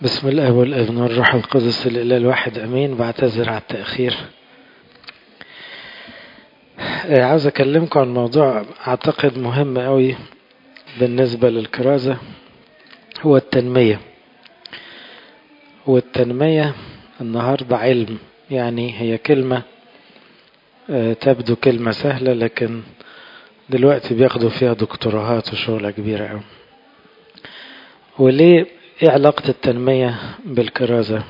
بسم الله والابن والروح القدس الإله الواحد أمين بعتذر على التأخير عاوز أكلمكم عن موضوع أعتقد مهم أوي بالنسبة للكرازة هو التنمية والتنمية النهاردة علم يعني هي كلمة تبدو كلمة سهلة لكن دلوقتي بياخدوا فيها دكتوراهات وشغلة كبيرة أوي وليه ايه علاقة التنمية بالكرازة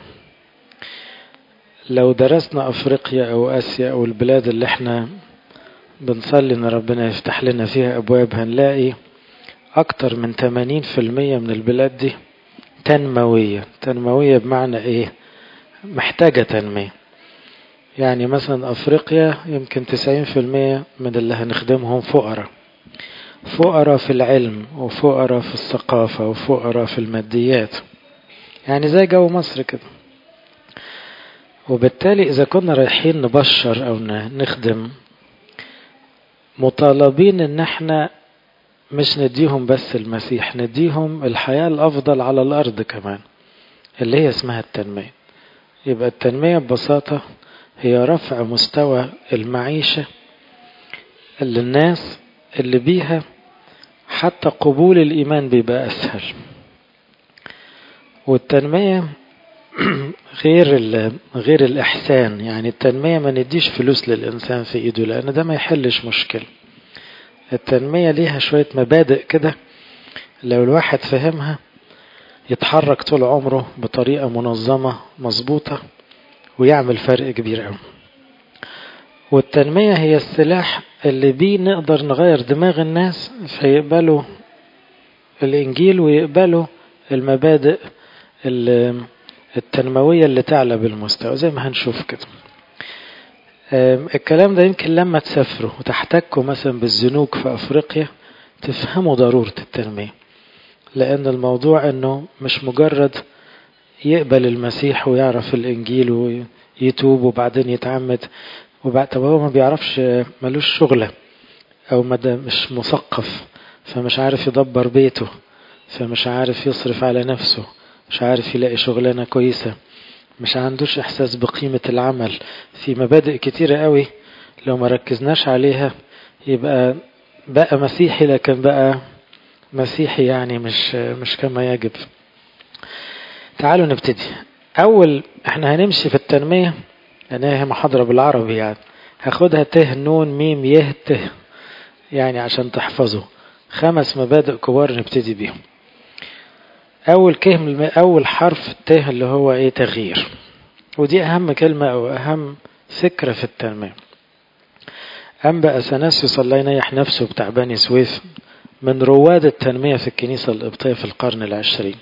لو درسنا افريقيا او اسيا او البلاد اللي احنا بنصلي ان ربنا يفتح لنا فيها ابواب هنلاقي اكتر من 80% من البلاد دي تنموية تنموية بمعنى ايه محتاجة تنمية يعني مثلا افريقيا يمكن 90% من اللي هنخدمهم فقراء فقراء في العلم وفقراء في الثقافة وفقراء في الماديات يعني زي جو مصر كده وبالتالي إذا كنا رايحين نبشر أو نخدم مطالبين إن احنا مش نديهم بس المسيح نديهم الحياة الأفضل على الأرض كمان اللي هي اسمها التنمية يبقى التنمية ببساطة هي رفع مستوى المعيشة للناس اللي بيها حتى قبول الإيمان بيبقى أسهل والتنمية غير غير الإحسان يعني التنمية ما نديش فلوس للإنسان في إيده لأن ده ما يحلش مشكلة التنمية ليها شوية مبادئ كده لو الواحد فهمها يتحرك طول عمره بطريقة منظمة مظبوطة ويعمل فرق كبير قوي والتنمية هي السلاح اللي بيه نقدر نغير دماغ الناس فيقبلوا الإنجيل ويقبلوا المبادئ التنموية اللي تعلى بالمستوى زي ما هنشوف كده الكلام ده يمكن لما تسافروا وتحتكوا مثلا بالزنوج في أفريقيا تفهموا ضرورة التنمية لأن الموضوع أنه مش مجرد يقبل المسيح ويعرف الإنجيل ويتوب وبعدين يتعمد وبعد طب هو ما بيعرفش ملوش شغلة أو مدى مش مثقف فمش عارف يدبر بيته فمش عارف يصرف على نفسه مش عارف يلاقي شغلانة كويسة مش عندوش إحساس بقيمة العمل في مبادئ كتيرة قوي لو ما ركزناش عليها يبقى بقى مسيحي لكن بقى مسيحي يعني مش مش كما يجب تعالوا نبتدي أول احنا هنمشي في التنمية لأن هي محاضرة بالعربي يعني هاخدها ته نون ميم يه ته يعني عشان تحفظوا خمس مبادئ كبار نبتدي بيهم أول كلمة أول حرف الته اللي هو إيه تغيير ودي أهم كلمة أو أهم فكرة في التنمية أنبأ أثناسيوس الله ينيح نفسه بتاع بني سويف من رواد التنمية في الكنيسة القبطية في القرن العشرين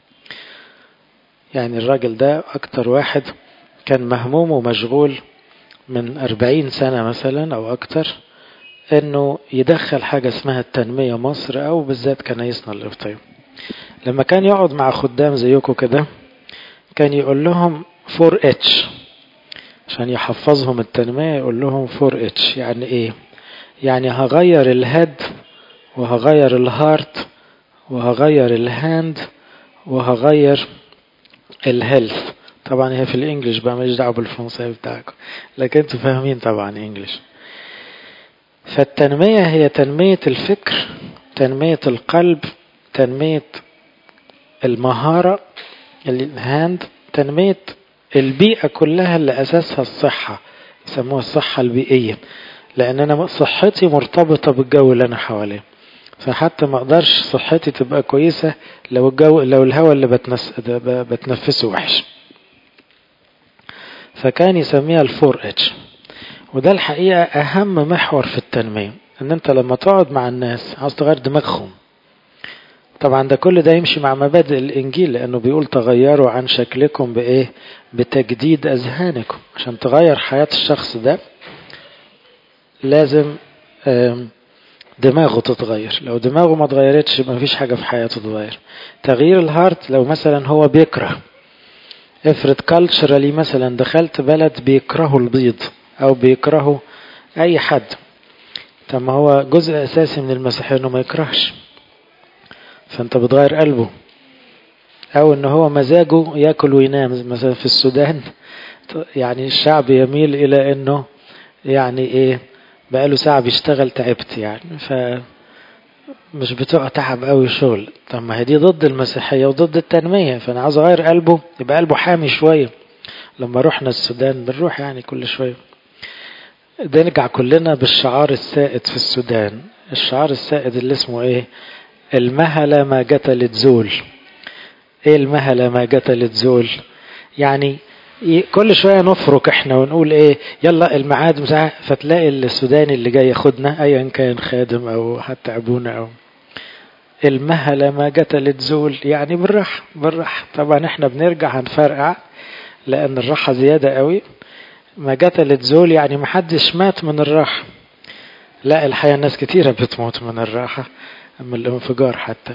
يعني الراجل ده أكتر واحد كان مهموم ومشغول من أربعين سنة مثلا أو أكتر أنه يدخل حاجة اسمها التنمية مصر أو بالذات كنايسنا القبطية لما كان يقعد مع خدام زيكم كده كان يقول لهم 4 اتش عشان يحفظهم التنمية يقول لهم 4 اتش يعني ايه يعني هغير الهيد وهغير الهارت وهغير الهاند وهغير الهيلث طبعا هي في الانجليش بقى ماليش دعوه بالفرنساوي بتاعكم لكن انتوا فاهمين طبعا انجليش فالتنمية هي تنمية الفكر تنمية القلب تنمية المهارة الهاند تنمية البيئة كلها اللي أساسها الصحة يسموها الصحة البيئية لأن أنا صحتي مرتبطة بالجو اللي أنا حواليه فحتى ما أقدرش صحتي تبقى كويسة لو الجو لو الهواء اللي بتنس بتنفسه وحش فكان يسميها الفور اتش وده الحقيقة أهم محور في التنمية إن أنت لما تقعد مع الناس عاوز تغير دماغهم طبعا ده كل ده يمشي مع مبادئ الإنجيل لأنه بيقول تغيروا عن شكلكم بإيه بتجديد أذهانكم عشان تغير حياة الشخص ده لازم دماغه تتغير لو دماغه ما اتغيرتش ما فيش حاجة في حياته تتغير تغيير الهارت لو مثلا هو بيكره افرض كالتشرالي مثلا دخلت بلد بيكرهوا البيض او بيكرهوا اي حد طب ما هو جزء اساسي من المسيحية انه ما يكرهش فانت بتغير قلبه او ان هو مزاجه ياكل وينام مثلا في السودان يعني الشعب يميل الى انه يعني ايه بقاله ساعة بيشتغل تعبت يعني ف مش بتوع تعب قوي شغل طب ما هي دي ضد المسيحية وضد التنمية فانا عاوز اغير قلبه يبقى قلبه حامي شوية لما رحنا السودان بنروح يعني كل شوية نرجع كلنا بالشعار السائد في السودان الشعار السائد اللي اسمه ايه المهلة ما جتلت زول ايه المهلة ما جتلت زول يعني كل شوية نفرك احنا ونقول ايه يلا الميعاد مساعة فتلاقي السوداني اللي جاي ياخدنا ايا كان خادم او حتى ابونا او المهلة ما جتلت زول يعني بالراحة بالراحة طبعا احنا بنرجع هنفرقع لان الراحة زيادة قوي ما جتلت زول يعني محدش مات من الراحة لا الحقيقة ناس كتيرة بتموت من الراحة من الانفجار حتى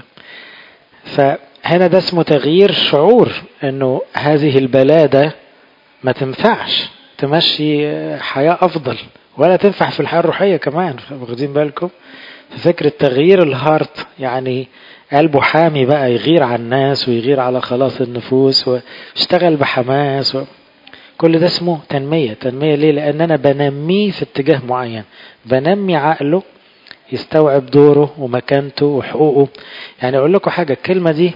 فهنا ده اسمه تغيير شعور انه هذه البلادة ما تنفعش تمشي حياة افضل ولا تنفع في الحياة الروحية كمان واخدين بالكم ففكرة تغيير الهارت يعني قلبه حامي بقى يغير على الناس ويغير على خلاص النفوس ويشتغل بحماس و... كل ده اسمه تنمية تنمية ليه لأن أنا بنميه في اتجاه معين بنمي عقله يستوعب دوره ومكانته وحقوقه يعني أقول لكم حاجة الكلمة دي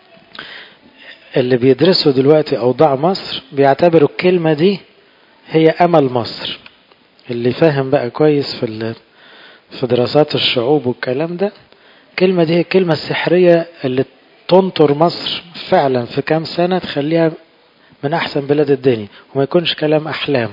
اللي بيدرسوا دلوقتي أوضاع مصر بيعتبروا الكلمة دي هي أمل مصر اللي فاهم بقى كويس في في دراسات الشعوب والكلام ده الكلمة دي هي الكلمة السحرية اللي تنطر مصر فعلا في كام سنة تخليها من أحسن بلاد الدنيا وما يكونش كلام أحلام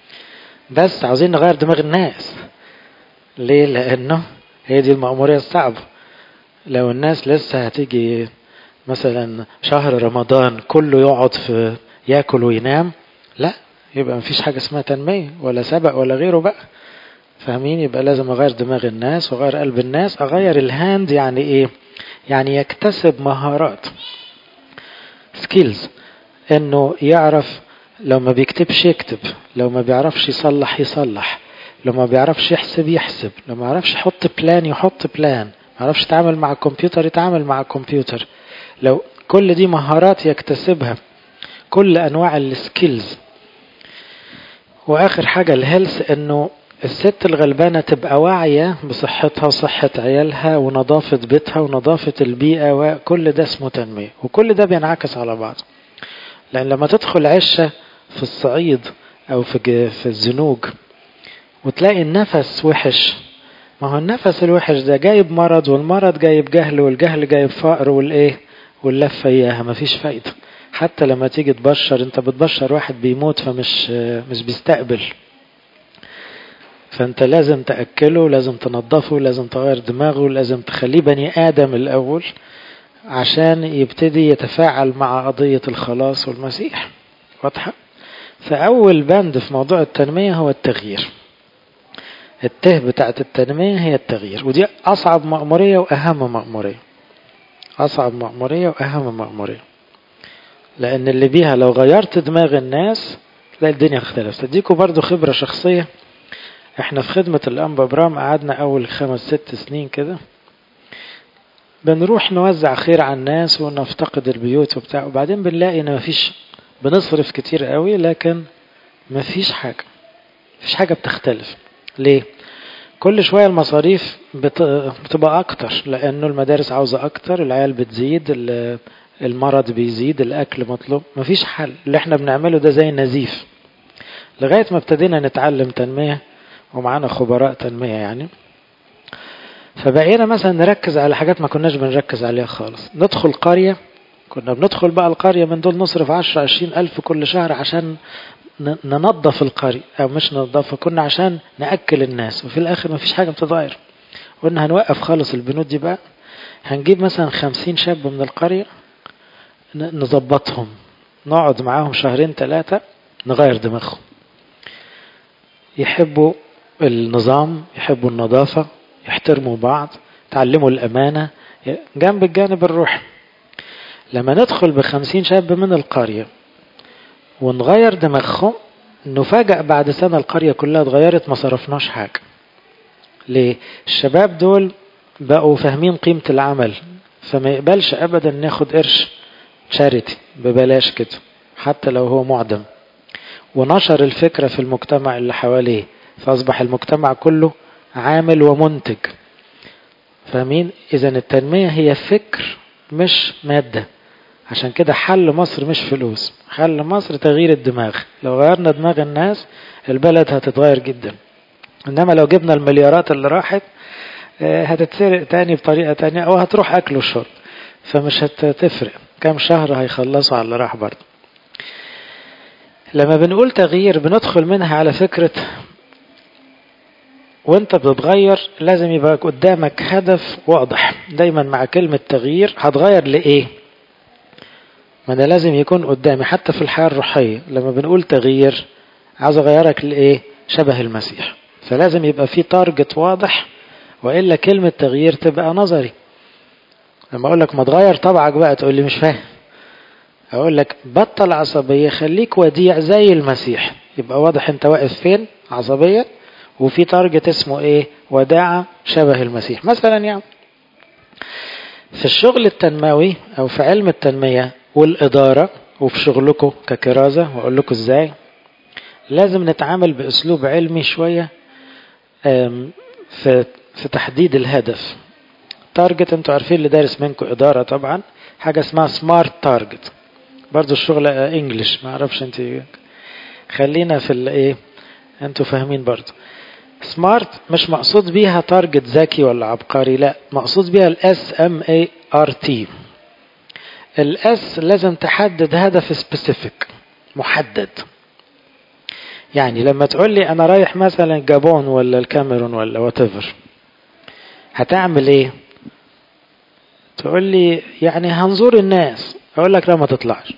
بس عاوزين نغير دماغ الناس ليه لأنه هي دي المأمورية الصعبة لو الناس لسه هتيجي مثلا شهر رمضان كله يقعد في ياكل وينام لا يبقى مفيش حاجة اسمها تنمية ولا سبق ولا غيره بقى فاهمين يبقى لازم اغير دماغ الناس واغير قلب الناس اغير الهاند يعني ايه يعني يكتسب مهارات سكيلز انه يعرف لو ما بيكتبش يكتب لو ما بيعرفش يصلح يصلح لو ما بيعرفش يحسب يحسب لو ما يعرفش يحط بلان يحط بلان ما يعرفش يتعامل مع الكمبيوتر يتعامل مع الكمبيوتر لو كل دي مهارات يكتسبها كل انواع السكيلز واخر حاجة الهيلث انه الست الغلبانة تبقى واعية بصحتها وصحة عيالها ونظافة بيتها ونظافة البيئة وكل ده اسمه تنمية وكل ده بينعكس على بعض لأن لما تدخل عشة في الصعيد أو في في الزنوج وتلاقي النفس وحش ما هو النفس الوحش ده جايب مرض والمرض جايب جهل والجهل جايب فقر والإيه واللفة إياها مفيش فايدة حتى لما تيجي تبشر انت بتبشر واحد بيموت فمش مش بيستقبل فانت لازم تأكله لازم تنظفه لازم تغير دماغه لازم تخليه بني آدم الأول عشان يبتدي يتفاعل مع قضية الخلاص والمسيح واضحة فأول بند في موضوع التنمية هو التغيير الته بتاعت التنمية هي التغيير ودي أصعب مأمورية وأهم مأمورية أصعب مأمورية وأهم مأمورية لأن اللي بيها لو غيرت دماغ الناس تلاقي الدنيا اختلفت اديكم برضو خبرة شخصية احنا في خدمة الأنبا برام قعدنا أول خمس ست سنين كده بنروح نوزع خير على الناس ونفتقد البيوت وبتاع وبعدين بنلاقي ان مفيش بنصرف كتير قوي لكن مفيش حاجة مفيش حاجة بتختلف ليه كل شوية المصاريف بتبقى أكتر لأنه المدارس عاوزة أكتر العيال بتزيد المرض بيزيد الأكل مطلوب مفيش حل اللي احنا بنعمله ده زي النزيف لغاية ما ابتدينا نتعلم تنمية ومعانا خبراء تنمية يعني فبقينا مثلا نركز على حاجات ما كناش بنركز عليها خالص ندخل قرية كنا بندخل بقى القرية من دول نصرف عشرة عشرين ألف كل شهر عشان ننظف القرية أو مش ننظفها كنا عشان نأكل الناس وفي الآخر ما فيش حاجة بتتغير قلنا هنوقف خالص البنود دي بقى هنجيب مثلا خمسين شاب من القرية نظبطهم نقعد معاهم شهرين ثلاثة نغير دماغهم يحبوا النظام يحبوا النظافة يحترموا بعض تعلموا الأمانة جنب الجانب الروحي لما ندخل بخمسين شاب من القرية ونغير دماغهم نفاجأ بعد سنة القرية كلها اتغيرت ما صرفناش حاجة ليه الشباب دول بقوا فاهمين قيمة العمل فما يقبلش أبدا ناخد قرش تشاريتي ببلاش كده حتى لو هو معدم ونشر الفكرة في المجتمع اللي حواليه فأصبح المجتمع كله عامل ومنتج فاهمين إذا التنمية هي فكر مش مادة عشان كده حل مصر مش فلوس حل مصر تغيير الدماغ لو غيرنا دماغ الناس البلد هتتغير جدا انما لو جبنا المليارات اللي راحت هتتسرق تاني بطريقة تانية او هتروح اكل وشرب فمش هتفرق كام شهر هيخلصوا على اللي راح برضه لما بنقول تغيير بندخل منها على فكرة وانت بتتغير لازم يبقى قدامك هدف واضح دايما مع كلمة تغيير هتغير لإيه ما ده لازم يكون قدامي حتى في الحياة الروحية لما بنقول تغيير عايز اغيرك لإيه شبه المسيح فلازم يبقى في تارجت واضح وإلا كلمة تغيير تبقى نظري لما أقول لك ما تغير طبعك بقى تقول لي مش فاهم أقول لك بطل عصبية خليك وديع زي المسيح يبقى واضح أنت واقف فين عصبية وفي تارجت اسمه إيه وداعة شبه المسيح مثلا يعني في الشغل التنموي أو في علم التنمية والإدارة وفي شغلكم ككرازة وأقول لكم إزاي لازم نتعامل بأسلوب علمي شوية في في تحديد الهدف تارجت انتوا عارفين اللي دارس منكم إدارة طبعا حاجة اسمها سمارت تارجت برضو الشغل انجلش ما اعرفش انت خلينا في الايه انتوا فاهمين برضو سمارت مش مقصود بيها تارجت ذكي ولا عبقري لا مقصود بيها الاس ام اي ار تي الاس لازم تحدد هدف سبيسيفيك محدد يعني لما تقول لي انا رايح مثلا جابون ولا الكاميرون ولا وات هتعمل ايه تقول لي يعني هنزور الناس اقول لك لا ما تطلعش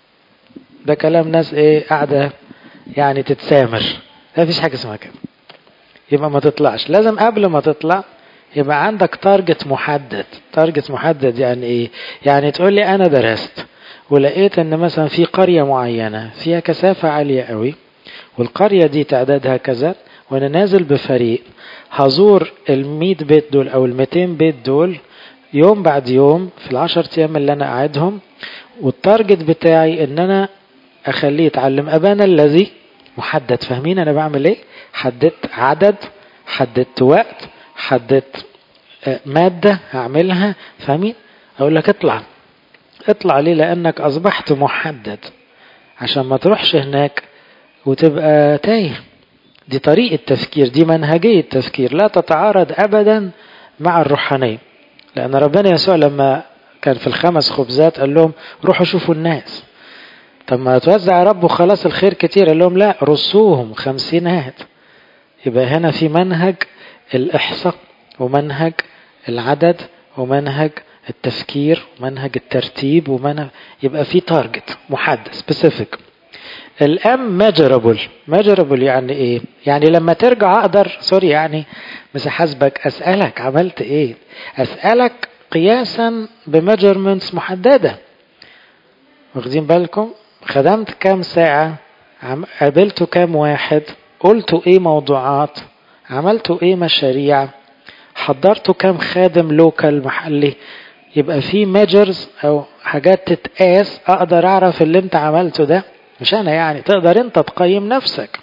ده كلام ناس ايه قاعده يعني تتسامر ما فيش حاجه اسمها كده يبقى ما تطلعش لازم قبل ما تطلع يبقى عندك تارجت محدد تارجت محدد يعني ايه يعني تقول لي انا درست ولقيت ان مثلا في قريه معينه فيها كثافه عاليه قوي والقريه دي تعدادها كذا وانا نازل بفريق هزور ال بيت دول او ال بيت دول يوم بعد يوم في العشر ايام اللي انا قاعدهم والتارجت بتاعي ان انا اخليه يتعلم ابانا الذي محدد فاهمين انا بعمل ايه حددت عدد حددت وقت حددت مادة هعملها فاهمين اقول لك اطلع اطلع ليه لانك اصبحت محدد عشان ما تروحش هناك وتبقى تايه دي طريقة تفكير دي منهجية تفكير لا تتعارض ابدا مع الروحانية لأن ربنا يسوع لما كان في الخمس خبزات قال لهم روحوا شوفوا الناس طب ما توزع يا رب وخلاص الخير كتير قال لهم لا رصوهم خمسينات يبقى هنا في منهج الإحصاء ومنهج العدد ومنهج التفكير ومنهج الترتيب ومنهج يبقى في تارجت محدد سبيسيفيك الام ميجرابل ميجرابل يعني ايه يعني لما ترجع اقدر سوري يعني مش حاسبك اسالك عملت ايه اسالك قياسا بميجرمنتس محدده واخدين بالكم خدمت كام ساعه قابلتوا كام واحد قلتوا ايه موضوعات عملتوا ايه مشاريع حضرتوا كام خادم لوكال محلي يبقى في ميجرز او حاجات تتقاس اقدر اعرف اللي انت عملته ده مش انا يعني تقدر انت تقيم نفسك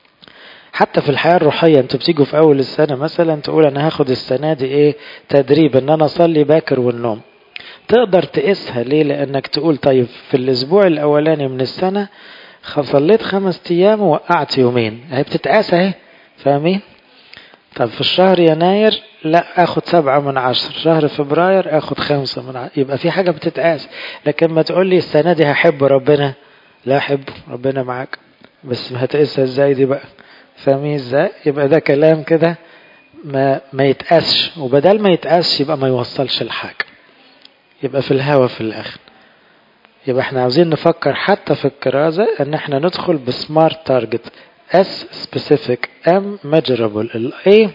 حتى في الحياة الروحية انتوا بتيجوا في اول السنة مثلا تقول انا هاخد السنة دي ايه تدريب ان انا اصلي باكر والنوم تقدر تقيسها ليه لانك تقول طيب في الاسبوع الاولاني من السنة صليت خمس ايام ووقعت يومين هي بتتقاس اهي فاهمين طب في الشهر يناير لا اخد سبعة من عشر شهر فبراير اخد خمسة من عشر يبقى في حاجة بتتقاس لكن ما تقول لي السنة دي هحب ربنا لا احب ربنا معاك بس هتقيسها ازاي دي بقى فاهمين ازاي يبقى ده كلام كده ما ما يتقاسش وبدل ما يتقاسش يبقى ما يوصلش لحاجه يبقى في الهوا في الاخر يبقى احنا عاوزين نفكر حتى في الكرازة ان احنا ندخل بسمارت تارجت اس سبيسيفيك ام measurable الايه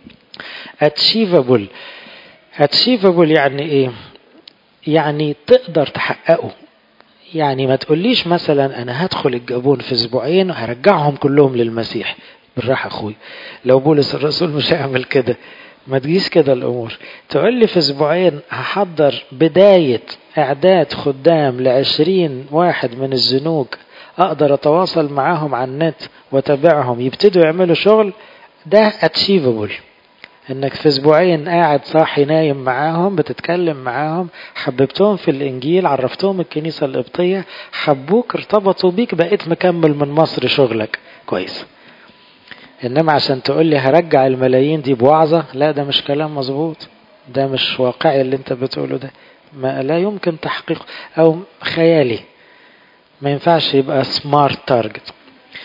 achievable achievable يعني ايه يعني تقدر تحققه يعني ما تقوليش مثلا انا هدخل الجابون في اسبوعين وهرجعهم كلهم للمسيح بالراحه اخوي لو بولس الرسول مش هيعمل كده ما تجيش كده الامور تقول لي في اسبوعين هحضر بداية اعداد خدام لعشرين واحد من الزنوج اقدر اتواصل معاهم على النت واتابعهم يبتدوا يعملوا شغل ده اتشيفبل انك في اسبوعين قاعد صاحي نايم معاهم بتتكلم معاهم حببتهم في الانجيل عرفتهم الكنيسة القبطية حبوك ارتبطوا بيك بقيت مكمل من مصر شغلك كويس انما عشان تقول لي هرجع الملايين دي بوعظة لا ده مش كلام مظبوط ده مش واقعي اللي انت بتقوله ده ما لا يمكن تحقيقه او خيالي ما ينفعش يبقى سمارت تارجت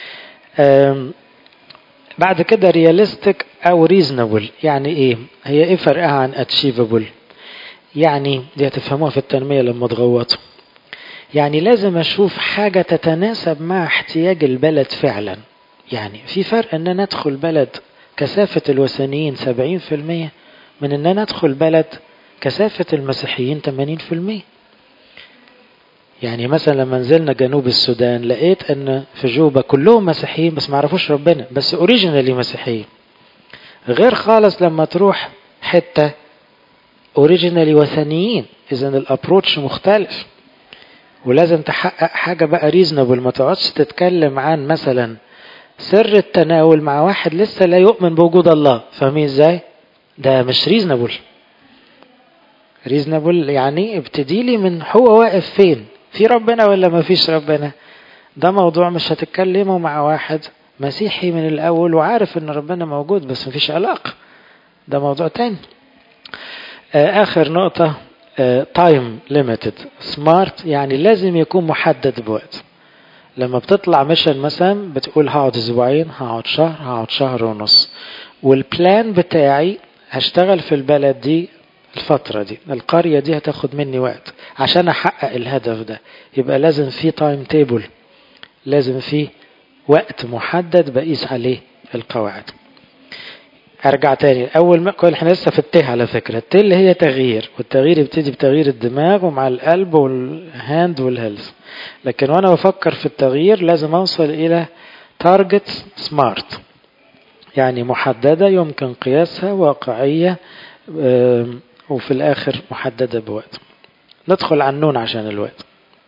بعد كده رياليستيك او ريزونبل يعني ايه هي ايه فرقها عن اتشيفبل يعني دي هتفهموها في التنمية لما تغوطوا يعني لازم اشوف حاجة تتناسب مع احتياج البلد فعلا يعني في فرق ان انا ادخل بلد كثافة الوثنيين 70% من ان انا ادخل بلد كثافة المسيحيين 80% يعني مثلا لما نزلنا جنوب السودان لقيت ان في جوبا كلهم مسيحيين بس ما يعرفوش ربنا بس اوريجينالي مسيحيين غير خالص لما تروح حتة اوريجينالي وثنيين اذا الابروتش مختلف ولازم تحقق حاجة بقى ريزنبل ما تقعدش تتكلم عن مثلا سر التناول مع واحد لسه لا يؤمن بوجود الله فاهمين ازاي ده مش ريزنبل ريزنبل يعني ابتدي لي من هو واقف فين في ربنا ولا ما فيش ربنا ده موضوع مش هتتكلمه مع واحد مسيحي من الاول وعارف ان ربنا موجود بس ما فيش علاقه ده موضوع تاني اخر نقطه تايم ليميتد سمارت يعني لازم يكون محدد بوقت لما بتطلع ميشن مثلا بتقول هقعد اسبوعين هقعد شهر هقعد شهر ونص والبلان بتاعي هشتغل في البلد دي الفترة دي القرية دي هتاخد مني وقت عشان احقق الهدف ده يبقى لازم في تايم تيبل لازم في وقت محدد بقيس عليه القواعد ارجع تاني اول ما كل احنا لسه في الته على فكره الته اللي هي تغيير والتغيير يبتدي بتغيير الدماغ ومع القلب والهاند والهيلث لكن وانا بفكر في التغيير لازم اوصل الى تارجت سمارت يعني محدده يمكن قياسها واقعيه وفي الاخر محدده بوقت ندخل على النون عشان الوقت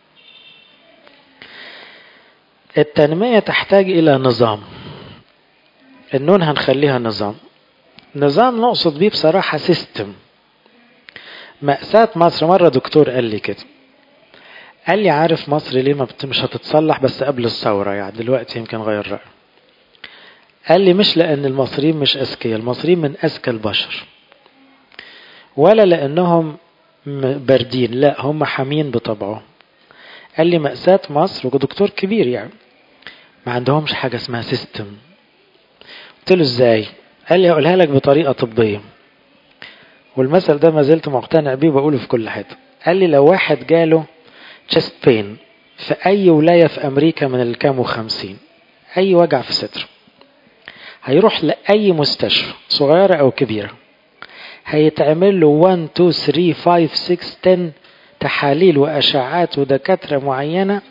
التنميه تحتاج الى نظام النون هنخليها نظام نظام نقصد بيه بصراحة سيستم مأساة مصر مرة دكتور قال لي كده قال لي عارف مصر ليه ما مش هتتصلح بس قبل الثورة يعني دلوقتي يمكن غير رأي قال لي مش لأن المصريين مش أذكياء المصريين من أذكى البشر ولا لأنهم باردين لا هم حامين بطبعهم قال لي مأساة مصر ودكتور كبير يعني ما عندهمش حاجة اسمها سيستم قلت له ازاي قال لي هقولها لك بطريقة طبية والمثل ده ما زلت مقتنع بيه بقوله في كل حتة قال لي لو واحد جاله chest pain في أي ولاية في أمريكا من الكام وخمسين أي وجع في صدره هيروح لأي مستشفى صغيرة أو كبيرة هيتعمل له 1 2 3 5 6 10 تحاليل وأشعات ودكاترة معينة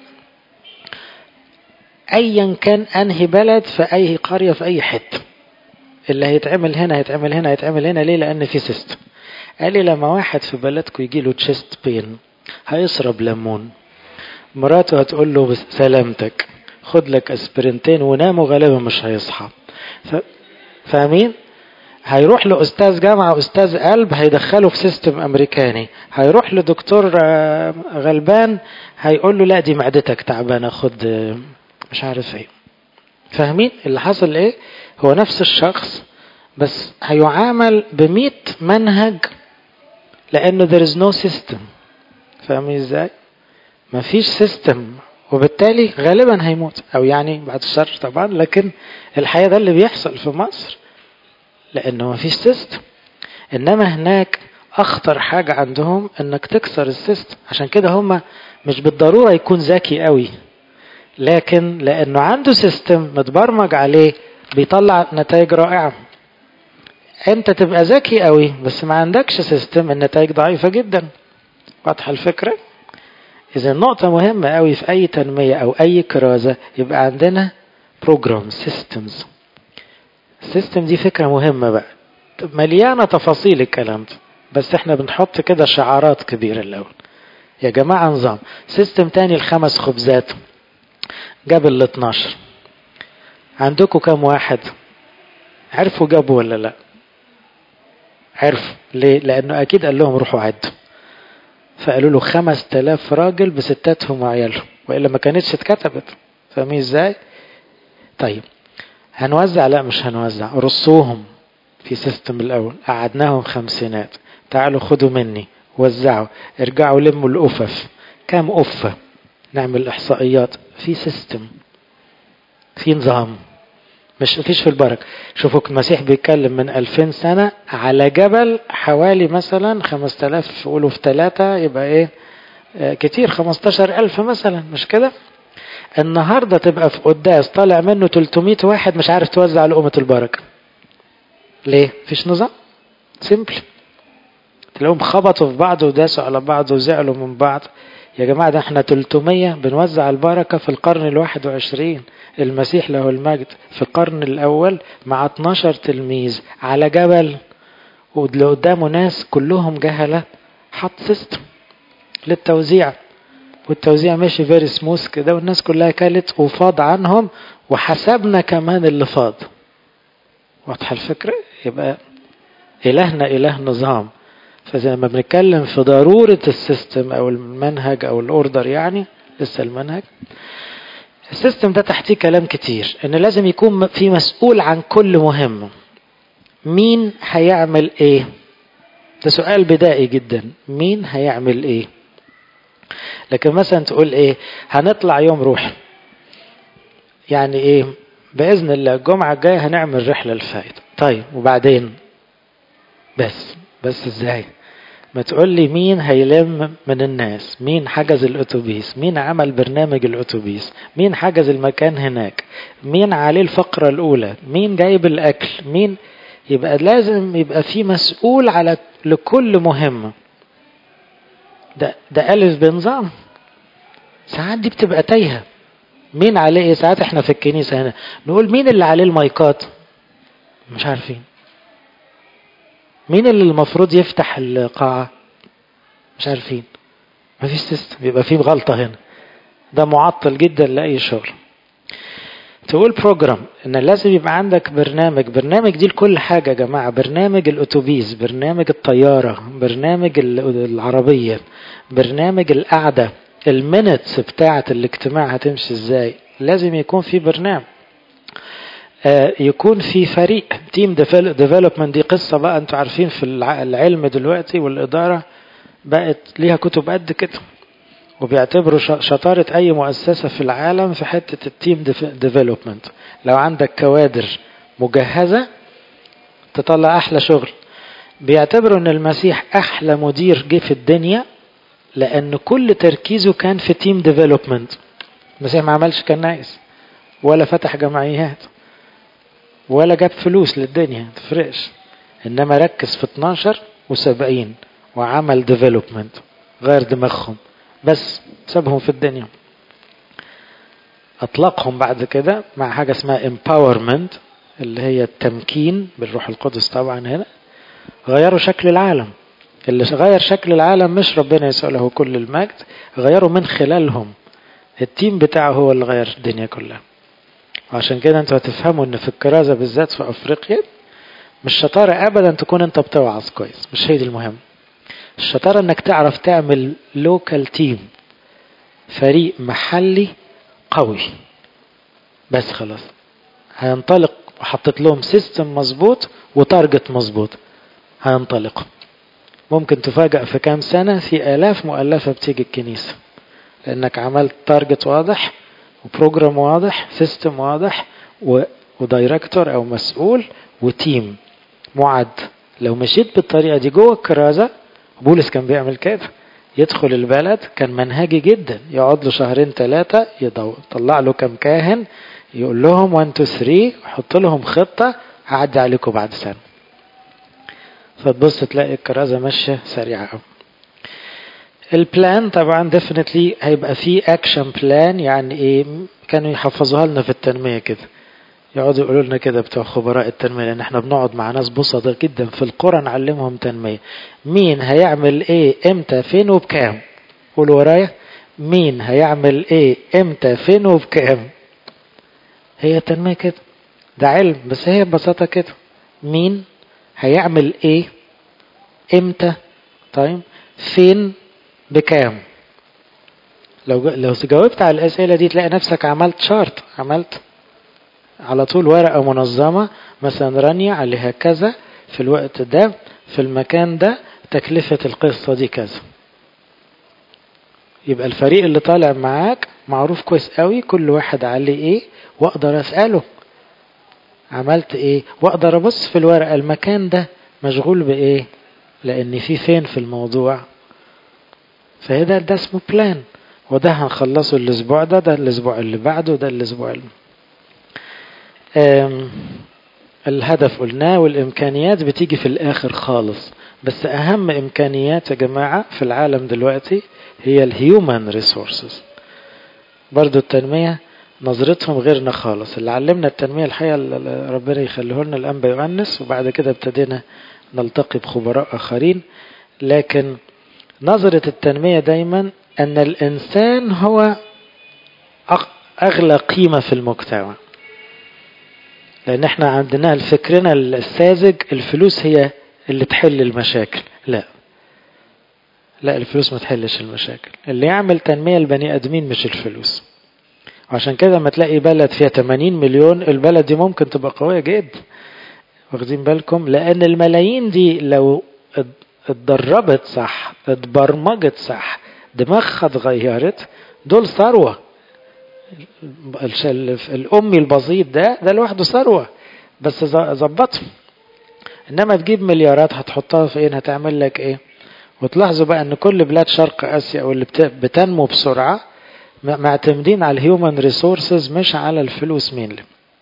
ايا كان انهي بلد في اي قرية في اي حتة اللي هيتعمل هنا هيتعمل هنا هيتعمل هنا ليه لان في سيستم قال لي لما واحد في بلدكم يجي له تشيست بين هيشرب ليمون مراته هتقول له سلامتك خد لك اسبرنتين ونام وغالبا مش هيصحى ف... فاهمين هيروح لاستاذ جامعه استاذ قلب هيدخله في سيستم امريكاني هيروح لدكتور غلبان هيقول له لا دي معدتك تعبانه خد مش عارف ايه فاهمين اللي حصل ايه هو نفس الشخص بس هيعامل بمئة منهج لانه there is no system فاهمين ازاي مفيش سيستم وبالتالي غالبا هيموت او يعني بعد الشر طبعا لكن الحقيقه ده اللي بيحصل في مصر لانه مفيش سيستم انما هناك اخطر حاجه عندهم انك تكسر السيستم عشان كده هم مش بالضروره يكون ذكي قوي لكن لانه عنده سيستم متبرمج عليه بيطلع نتائج رائعه انت تبقى ذكي قوي بس ما عندكش سيستم النتائج ضعيفه جدا واضحه الفكره اذا نقطه مهمه قوي في اي تنميه او اي كرازه يبقى عندنا بروجرام سيستمز السيستم دي فكره مهمه بقى مليانة تفاصيل الكلام ده بس احنا بنحط كده شعارات كبيرة الأول يا جماعة نظام سيستم تاني الخمس خبزات جاب ال 12 عندكم كم واحد عرفوا جابوا ولا لا عرفوا ليه لأنه أكيد قال لهم روحوا عدوا فقالوا له خمس تلاف راجل بستاتهم وعيالهم وإلا ما كانتش اتكتبت فاهمين ازاي طيب هنوزع لا مش هنوزع رصوهم في سيستم الأول قعدناهم خمسينات تعالوا خدوا مني وزعوا ارجعوا لموا الأفف كام أفة نعمل إحصائيات في سيستم في نظام مش فيش في البركة شوفوا المسيح بيتكلم من 2000 سنة على جبل حوالي مثلا 5000 قولوا في ثلاثة يبقى ايه آه كتير 15000 مثلا مش كده النهاردة تبقى في قداس طالع منه 300 واحد مش عارف توزع لقمة البركة ليه فيش نظام سيمبل تلاقيهم خبطوا في بعض وداسوا على بعض وزعلوا من بعض يا جماعة ده احنا 300 بنوزع البركة في القرن الواحد وعشرين المسيح له المجد في القرن الأول مع 12 تلميذ على جبل واللي قدامه ناس كلهم جهلة حط سيستم للتوزيع والتوزيع ماشي فيري سموث كده والناس كلها كلت وفاض عنهم وحسبنا كمان اللي فاض واضحة الفكرة يبقى إلهنا إله نظام فزي ما بنتكلم في ضرورة السيستم أو المنهج أو الأوردر يعني لسه المنهج السيستم ده تحتيه كلام كتير ان لازم يكون في مسؤول عن كل مهمة مين هيعمل ايه ده سؤال بدائي جدا مين هيعمل ايه لكن مثلا تقول ايه هنطلع يوم روح يعني ايه باذن الله الجمعه الجايه هنعمل رحله الفائده طيب وبعدين بس بس ازاي ما تقول لي مين هيلم من الناس مين حجز الاتوبيس مين عمل برنامج الاتوبيس مين حجز المكان هناك مين عليه الفقرة الاولى مين جايب الاكل مين يبقى لازم يبقى في مسؤول على لكل مهمة ده ده ألف بنظام ساعات دي بتبقى تايهة مين عليه ايه ساعات احنا في الكنيسة هنا نقول مين اللي عليه المايكات مش عارفين مين اللي المفروض يفتح القاعة مش عارفين مفيش سيستم يبقى في غلطة هنا ده معطل جدا لأي شغل تقول بروجرام ان لازم يبقى عندك برنامج برنامج دي لكل حاجة يا جماعة برنامج الاتوبيس برنامج الطيارة برنامج العربية برنامج القعدة المينتس بتاعة الاجتماع هتمشي ازاي لازم يكون في برنامج آه يكون في فريق تيم ديفلوبمنت دي قصة بقى انتوا عارفين في العلم دلوقتي والإدارة بقت ليها كتب قد كده وبيعتبروا شطارة أي مؤسسة في العالم في حتة التيم ديفلوبمنت لو عندك كوادر مجهزة تطلع أحلى شغل بيعتبروا أن المسيح أحلى مدير جه في الدنيا لأن كل تركيزه كان في تيم ديفلوبمنت المسيح ما عملش كنايس ولا فتح جمعيات ولا جاب فلوس للدنيا تفرقش إنما ركز في 12 و70 وعمل ديفلوبمنت غير دماغهم بس سابهم في الدنيا اطلقهم بعد كده مع حاجه اسمها empowerment اللي هي التمكين بالروح القدس طبعا هنا غيروا شكل العالم اللي غير شكل العالم مش ربنا يسوع له كل المجد غيروا من خلالهم التيم بتاعه هو اللي غير الدنيا كلها وعشان كده انتوا هتفهموا ان في الكرازة بالذات في افريقيا مش شطارة ابدا تكون انت بتوعظ كويس مش هي دي المهم الشطارة انك تعرف تعمل لوكال تيم فريق محلي قوي بس خلاص هينطلق وحطيت لهم سيستم مظبوط وتارجت مظبوط هينطلقوا ممكن تفاجأ في كام سنة في آلاف مؤلفة بتيجي الكنيسة لأنك عملت تارجت واضح وبروجرام واضح سيستم واضح و... ودايركتور أو مسؤول وتيم معد لو مشيت بالطريقة دي جوه الكرازة بولس كان بيعمل كده يدخل البلد كان منهجي جدا يقعد له شهرين ثلاثة يطلع له كم كاهن يقول لهم 1 2 3 ويحط لهم خطة هعدي عليكم بعد سنة فتبص تلاقي الكرازة ماشية سريعة قوي البلان طبعا ديفنتلي هيبقى فيه اكشن بلان يعني ايه كانوا يحفظوها لنا في التنمية كده يقعدوا يقولوا لنا كده بتوع خبراء التنمية لأن احنا بنقعد مع ناس بسطة جدا في القرى نعلمهم تنمية مين هيعمل ايه امتى فين وبكام قولوا ورايا مين هيعمل ايه امتى فين وبكام هي تنمية كده ده علم بس هي ببساطة كده مين هيعمل ايه امتى طيب فين بكام لو لو جاوبت على الاسئله دي تلاقي نفسك عملت شارت عملت على طول ورقه منظمه مثلا رانيا عليها كذا في الوقت ده في المكان ده تكلفه القصه دي كذا يبقى الفريق اللي طالع معاك معروف كويس قوي كل واحد عليه ايه واقدر اساله عملت ايه واقدر ابص في الورقه المكان ده مشغول بايه لان في فين في الموضوع فهذا ده اسمه بلان وده هنخلصه الاسبوع ده ده الاسبوع اللي بعده ده الاسبوع اللي الهدف قلناه والامكانيات بتيجي في الاخر خالص بس اهم امكانيات يا جماعه في العالم دلوقتي هي الهيومن ريسورسز برضو التنميه نظرتهم غيرنا خالص اللي علمنا التنميه الحقيقه ربنا يخليه لنا الانبا يؤنس وبعد كده ابتدينا نلتقي بخبراء اخرين لكن نظره التنميه دايما أن الإنسان هو أغلى قيمة في المجتمع لأن احنا عندنا فكرنا الساذج الفلوس هي اللي تحل المشاكل لا لا الفلوس ما تحلش المشاكل اللي يعمل تنمية البني آدمين مش الفلوس وعشان كده لما تلاقي بلد فيها 80 مليون البلد دي ممكن تبقى قوية جدا واخدين بالكم لأن الملايين دي لو اتدربت صح اتبرمجت صح دماغها اتغيرت دول ثروة الأمي البسيط ده ده لوحده ثروة بس ظبطهم إنما تجيب مليارات هتحطها فين هتعمل لك إيه وتلاحظوا بقى إن كل بلاد شرق آسيا واللي بتنمو بسرعة معتمدين على الهيومن ريسورسز مش على الفلوس مين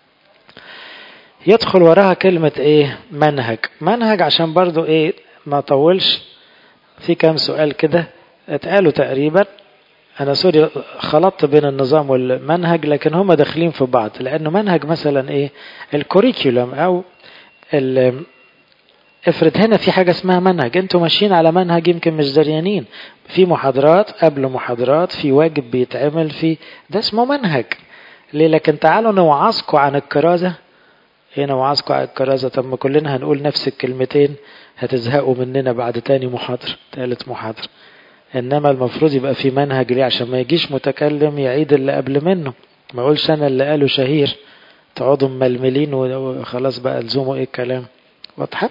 يدخل وراها كلمة إيه منهج منهج عشان برضو إيه ما طولش في كام سؤال كده اتقالوا تقريبا انا سوري خلطت بين النظام والمنهج لكن هما داخلين في بعض لانه منهج مثلا ايه الكوريكولم او افرض هنا في حاجه اسمها منهج انتوا ماشيين على منهج يمكن مش دريانين في محاضرات قبل محاضرات في واجب بيتعمل في ده اسمه منهج ليه لكن تعالوا نوعظكم عن الكرازه ايه نوعظكم عن الكرازه طب ما كلنا هنقول نفس الكلمتين هتزهقوا مننا بعد تاني محاضره تالت محاضره انما المفروض يبقى في منهج ليه عشان ما يجيش متكلم يعيد اللي قبل منه ما اقولش انا اللي قاله شهير تقعدوا مململين وخلاص بقى الزموا ايه الكلام واضحه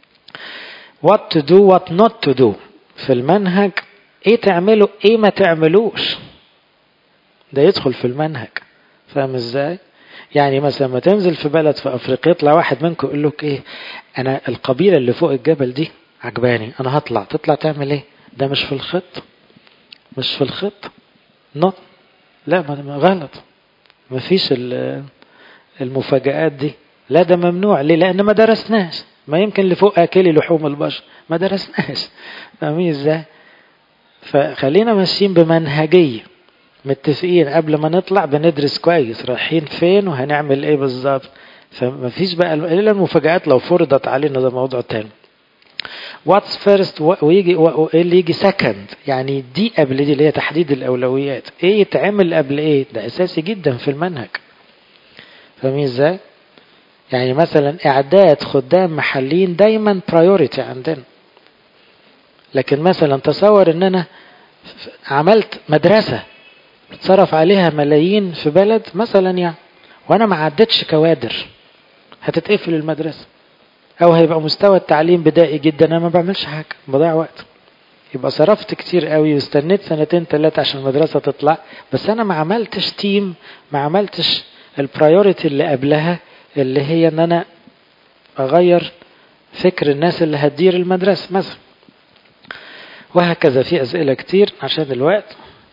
what to do what not to do في المنهج ايه تعملوا ايه ما تعملوش ده يدخل في المنهج فاهم ازاي يعني مثلا ما تنزل في بلد في افريقيا يطلع واحد منكم يقول لك ايه انا القبيله اللي فوق الجبل دي عجباني انا هطلع تطلع تعمل ايه ده مش في الخط مش في الخط نو لا ما غلط ما فيش المفاجآت دي لا ده ممنوع ليه لان ما درسناش ما يمكن اللي فوق اكلي لحوم البشر ما درسناش فاهمين ازاي فخلينا ماشيين بمنهجيه متفقين قبل ما نطلع بندرس كويس رايحين فين وهنعمل ايه بالظبط فما فيش بقى الا المفاجآت لو فرضت علينا ده موضوع تاني واتس فيرست ويجي وايه اللي يجي سكند يعني دي قبل دي اللي هي تحديد الاولويات ايه يتعمل قبل ايه ده اساسي جدا في المنهج فاهمين ازاي يعني مثلا اعداد خدام محليين دايما برايورتي عندنا لكن مثلا تصور ان انا عملت مدرسه اتصرف عليها ملايين في بلد مثلا يعني وانا ما عدتش كوادر هتتقفل المدرسه او هيبقى مستوى التعليم بدائي جدا انا ما بعملش حاجه بضيع وقت يبقى صرفت كتير قوي واستنيت سنتين ثلاثه عشان المدرسه تطلع بس انا ما عملتش تيم ما عملتش البرايورتي اللي قبلها اللي هي ان انا اغير فكر الناس اللي هتدير المدرسه مثلا وهكذا في اسئله كتير عشان الوقت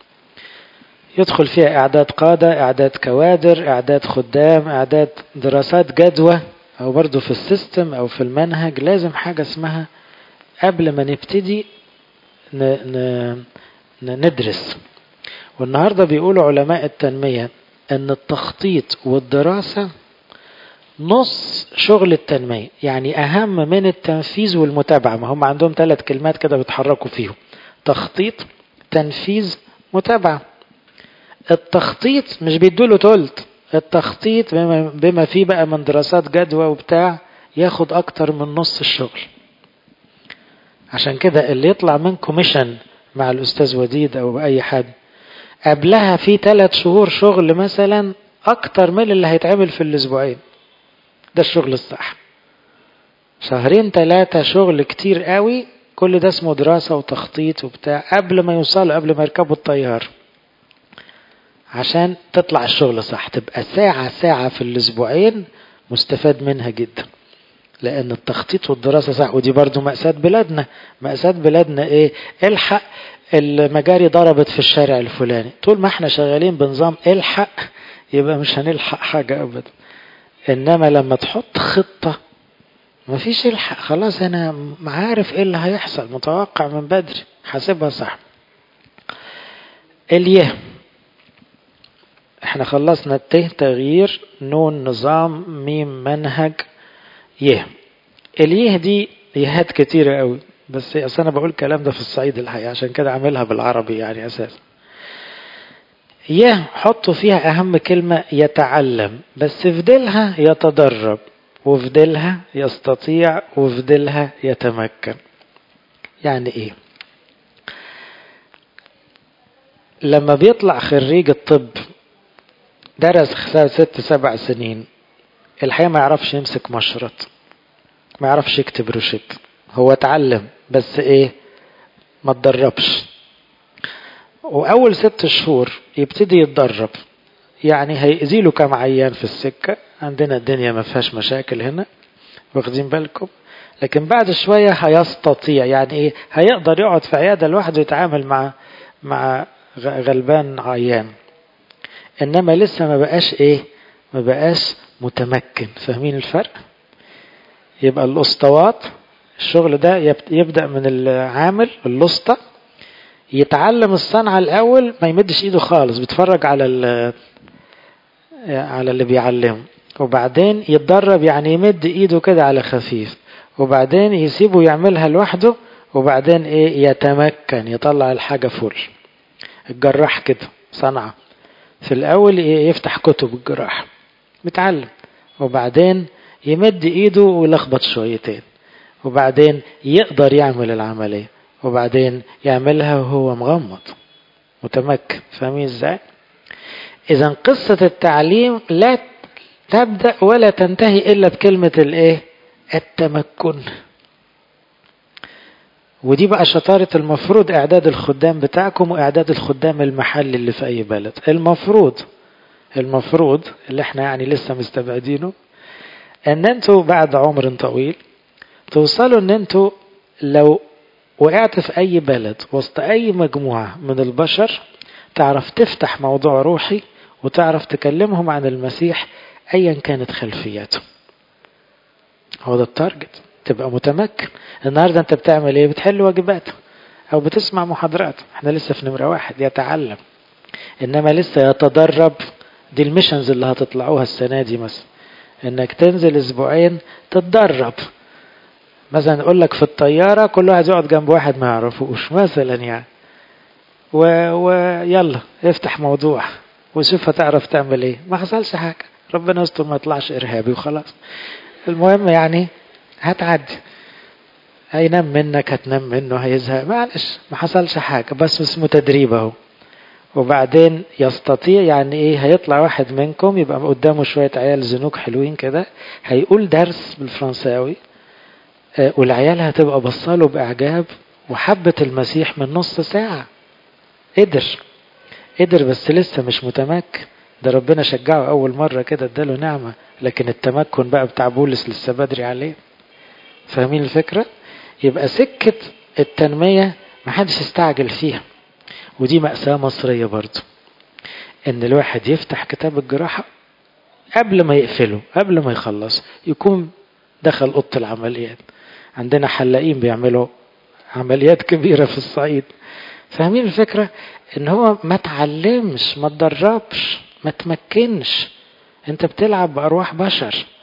يدخل فيها اعداد قاده اعداد كوادر اعداد خدام اعداد دراسات جدوى او برضو في السيستم او في المنهج لازم حاجة اسمها قبل ما نبتدي ن... ن... ندرس والنهاردة بيقولوا علماء التنمية ان التخطيط والدراسة نص شغل التنمية يعني أهم من التنفيذ والمتابعة ما هم عندهم ثلاث كلمات كده بيتحركوا فيهم تخطيط تنفيذ متابعة التخطيط مش بيدوله تلت التخطيط بما, بما فيه بقى من دراسات جدوى وبتاع ياخد أكتر من نص الشغل عشان كده اللي يطلع من كوميشن مع الأستاذ وديد أو أي حد قبلها في ثلاث شهور شغل مثلا أكتر من اللي هيتعمل في الأسبوعين ده الشغل الصح شهرين ثلاثة شغل كتير قوي كل ده اسمه دراسة وتخطيط وبتاع قبل ما يوصلوا قبل ما يركبوا الطيار عشان تطلع الشغل صح تبقى ساعة ساعة في الأسبوعين مستفاد منها جدا لأن التخطيط والدراسة صح ودي برضو مأساة بلادنا مأساة بلادنا إيه الحق المجاري ضربت في الشارع الفلاني طول ما احنا شغالين بنظام الحق يبقى مش هنلحق حاجة أبدا إنما لما تحط خطة مفيش الحق خلاص أنا عارف إيه اللي هيحصل متوقع من بدري حاسبها صح اليه احنا خلصنا الته تغيير نون نظام ميم منهج يه اليه دي يهات كتيرة قوي بس اصل انا بقول الكلام ده في الصعيد الحقيقة عشان كده عاملها بالعربي يعني اساسا يه حطوا فيها اهم كلمة يتعلم بس في ديلها يتدرب وفي ديلها يستطيع وفي ديلها يتمكن يعني ايه لما بيطلع خريج الطب درس ست سبع سنين الحقيقة ما يعرفش يمسك مشرط ما يعرفش يكتب روشيت هو اتعلم بس ايه ما اتدربش واول ست شهور يبتدي يتدرب يعني هيأذي له كام عيان في السكة عندنا الدنيا ما فيهاش مشاكل هنا واخدين بالكم لكن بعد شوية هيستطيع يعني ايه هيقدر يقعد في عيادة لوحده يتعامل مع مع غلبان عيان انما لسه ما بقاش ايه ما بقاش متمكن فاهمين الفرق يبقى الاسطوات الشغل ده يبدأ من العامل الاسطى يتعلم الصنعة الأول ما يمدش إيده خالص بيتفرج على على اللي بيعلمه وبعدين يتدرب يعني يمد إيده كده على خفيف وبعدين يسيبه يعملها لوحده وبعدين إيه يتمكن يطلع الحاجة فل الجراح كده صنعة في الأول يفتح كتب الجراح متعلم وبعدين يمد إيده ويلخبط شويتين وبعدين يقدر يعمل العملية وبعدين يعملها وهو مغمض متمكن فاهمين ازاي اذا قصة التعليم لا تبدأ ولا تنتهي الا بكلمة الايه التمكن ودي بقى شطارة المفروض اعداد الخدام بتاعكم واعداد الخدام المحلي اللي في اي بلد المفروض المفروض اللي احنا يعني لسه مستبعدينه ان انتوا بعد عمر طويل توصلوا ان انتوا لو وقعت في أي بلد وسط أي مجموعة من البشر تعرف تفتح موضوع روحي وتعرف تكلمهم عن المسيح أيا كانت خلفياته هو ده التارجت تبقى متمكن النهاردة أنت بتعمل إيه بتحل واجبات أو بتسمع محاضرات احنا لسه في نمرة واحد يتعلم إنما لسه يتدرب دي الميشنز اللي هتطلعوها السنة دي مثلا إنك تنزل أسبوعين تتدرب مثلا يقول لك في الطيارة كل واحد يقعد جنب واحد ما يعرفوش مثلا يعني و... ويلا افتح موضوع وشوف هتعرف تعمل ايه ما حصلش حاجة ربنا يستر ما يطلعش ارهابي وخلاص المهم يعني هتعدي هينام منك هتنام منه هيزهق معلش ما حصلش حاجة بس اسمه تدريب اهو وبعدين يستطيع يعني ايه هيطلع واحد منكم يبقى قدامه شوية عيال زنوك حلوين كده هيقول درس بالفرنساوي والعيال هتبقى بصاله بإعجاب وحبة المسيح من نص ساعة قدر قدر بس لسه مش متمكن ده ربنا شجعه أول مرة كده اداله نعمة لكن التمكن بقى بتاع بولس لسه بدري عليه فاهمين الفكرة يبقى سكة التنمية محدش يستعجل فيها ودي مأساة مصرية برضو ان الواحد يفتح كتاب الجراحة قبل ما يقفله قبل ما يخلص يكون دخل أوضة العمليات عندنا حلاقين بيعملوا عمليات كبيرة في الصعيد فاهمين الفكرة ان هو ما تعلمش ما تدربش ما تمكنش انت بتلعب بأرواح بشر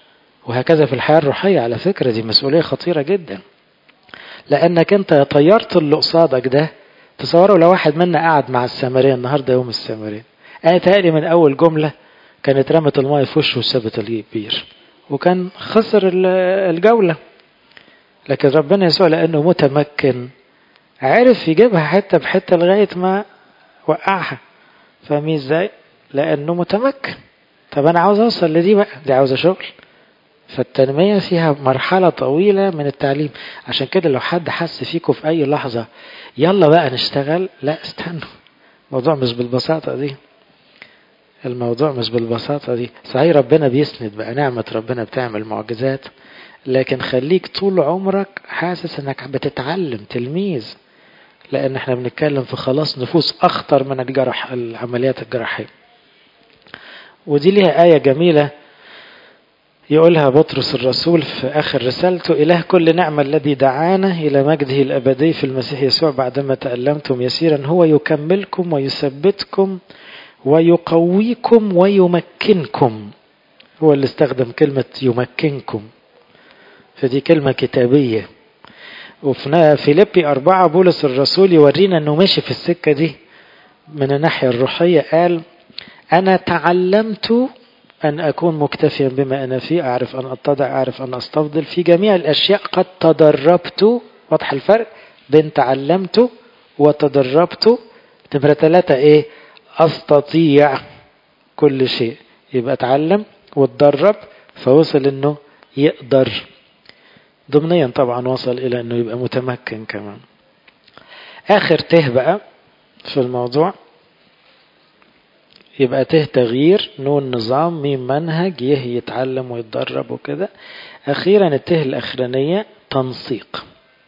وهكذا في الحياة الروحية على فكرة دي مسؤولية خطيرة جدا لأنك أنت طيرت اللي قصادك ده تصوروا لو واحد منا قاعد مع السامرين النهاردة يوم السامرين أنا تهيألي من أول جملة كانت رمت الماء في وشه وسابت البير وكان خسر الجولة لكن ربنا يسوع لأنه متمكن عرف يجيبها حتة بحتة لغاية ما وقعها فاهمين ازاي؟ لأنه متمكن طب أنا عاوز أوصل لدي بقى دي عاوزة شغل فالتنمية فيها مرحلة طويلة من التعليم عشان كده لو حد حس فيكم في أي لحظة يلا بقى نشتغل لا استنوا الموضوع مش بالبساطة دي الموضوع مش بالبساطة دي صحيح ربنا بيسند بقى نعمة ربنا بتعمل معجزات لكن خليك طول عمرك حاسس انك بتتعلم تلميذ لان احنا بنتكلم في خلاص نفوس اخطر من الجرح العمليات الجراحية ودي ليها آية جميلة يقولها بطرس الرسول في آخر رسالته إله كل نعمة الذي دعانا إلى مجده الأبدي في المسيح يسوع بعدما تألمتم يسيرا هو يكملكم ويثبتكم ويقويكم ويمكنكم هو اللي استخدم كلمة يمكنكم فدي كلمة كتابية وفي فيليبي أربعة بولس الرسول يورينا أنه ماشي في السكة دي من الناحية الروحية قال أنا تعلمت أن أكون مكتفيا بما أنا فيه أعرف أن أتضع أعرف أن أستفضل في جميع الأشياء قد تدربت واضح الفرق بين تعلمت وتدربت نمرة ثلاثة إيه أستطيع كل شيء يبقى اتعلم واتدرب فوصل إنه يقدر ضمنيا طبعا وصل إلى إنه يبقى متمكن كمان آخر ته بقى في الموضوع يبقى ته تغيير نون نظام ميم منهج يه يتعلم ويتدرب وكده أخيرا الته الأخرانية تنسيق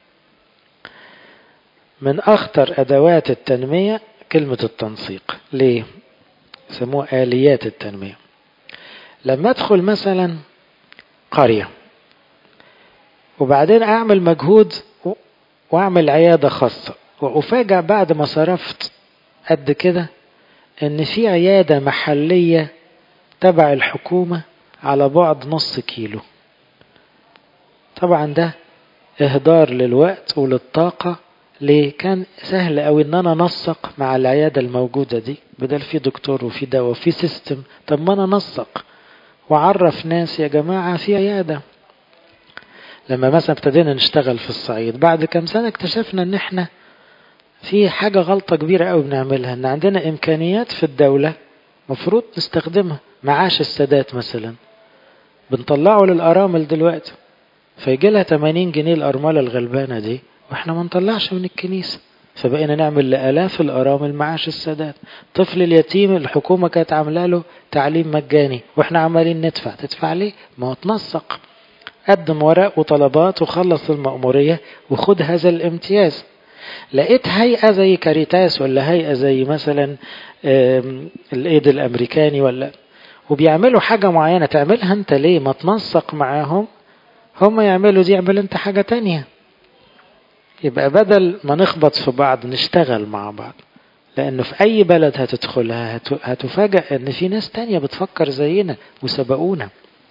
من أخطر أدوات التنمية كلمة التنسيق ليه؟ سموه آليات التنمية لما أدخل مثلا قرية وبعدين أعمل مجهود وأعمل عيادة خاصة وأفاجأ بعد ما صرفت قد كده إن في عيادة محلية تبع الحكومة على بعد نص كيلو طبعا ده إهدار للوقت وللطاقة ليه كان سهل قوي ان انا انسق مع العياده الموجوده دي بدل في دكتور وفي دواء وفي سيستم طب ما انا انسق وعرف ناس يا جماعه في عياده لما مثلا ابتدينا نشتغل في الصعيد بعد كم سنه اكتشفنا ان احنا في حاجه غلطه كبيره قوي بنعملها ان عندنا امكانيات في الدوله مفروض نستخدمها معاش السادات مثلا بنطلعه للارامل دلوقتي فيجي لها 80 جنيه الارمله الغلبانه دي واحنا ما نطلعش من الكنيسة فبقينا نعمل لآلاف الأرامل معاش السادات طفل اليتيم الحكومة كانت عاملة له تعليم مجاني واحنا عمالين ندفع تدفع ليه ما هو تنسق قدم ورق وطلبات وخلص المأمورية وخد هذا الامتياز لقيت هيئة زي كاريتاس ولا هيئة زي مثلا الايد الامريكاني ولا وبيعملوا حاجة معينة تعملها انت ليه ما تنسق معاهم هم يعملوا دي اعمل انت حاجة تانية يبقى بدل ما نخبط في بعض نشتغل مع بعض لأنه في أي بلد هتدخلها هتفاجأ أن في ناس تانية بتفكر زينا وسبقونا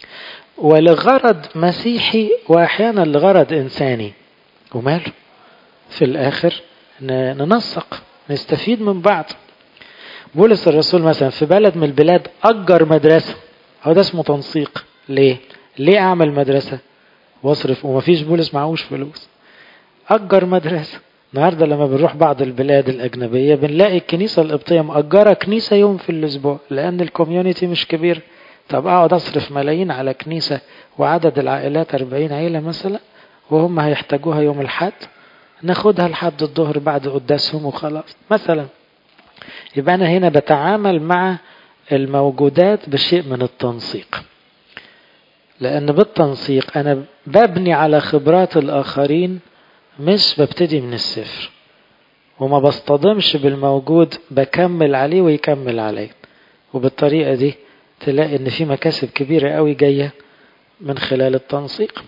ولغرض مسيحي وأحيانا لغرض إنساني وماله في الآخر ننسق نستفيد من بعض بولس الرسول مثلا في بلد من البلاد أجر مدرسة هو ده اسمه تنسيق ليه؟ ليه أعمل مدرسة واصرف ومفيش بولس معهوش فلوس أجر مدرسة النهاردة لما بنروح بعض البلاد الأجنبية بنلاقي الكنيسة القبطية مأجرة كنيسة يوم في الأسبوع لأن الكوميونيتي مش كبير طب أقعد أصرف ملايين على كنيسة وعدد العائلات 40 عيلة مثلا وهم هيحتاجوها يوم الحد ناخدها لحد الظهر بعد قداسهم وخلاص مثلا يبقى أنا هنا بتعامل مع الموجودات بشيء من التنسيق لأن بالتنسيق أنا ببني على خبرات الآخرين مش ببتدي من الصفر وما بصطدمش بالموجود بكمل عليه ويكمل عليه وبالطريقة دي تلاقي ان في مكاسب كبيرة قوي جاية من خلال التنسيق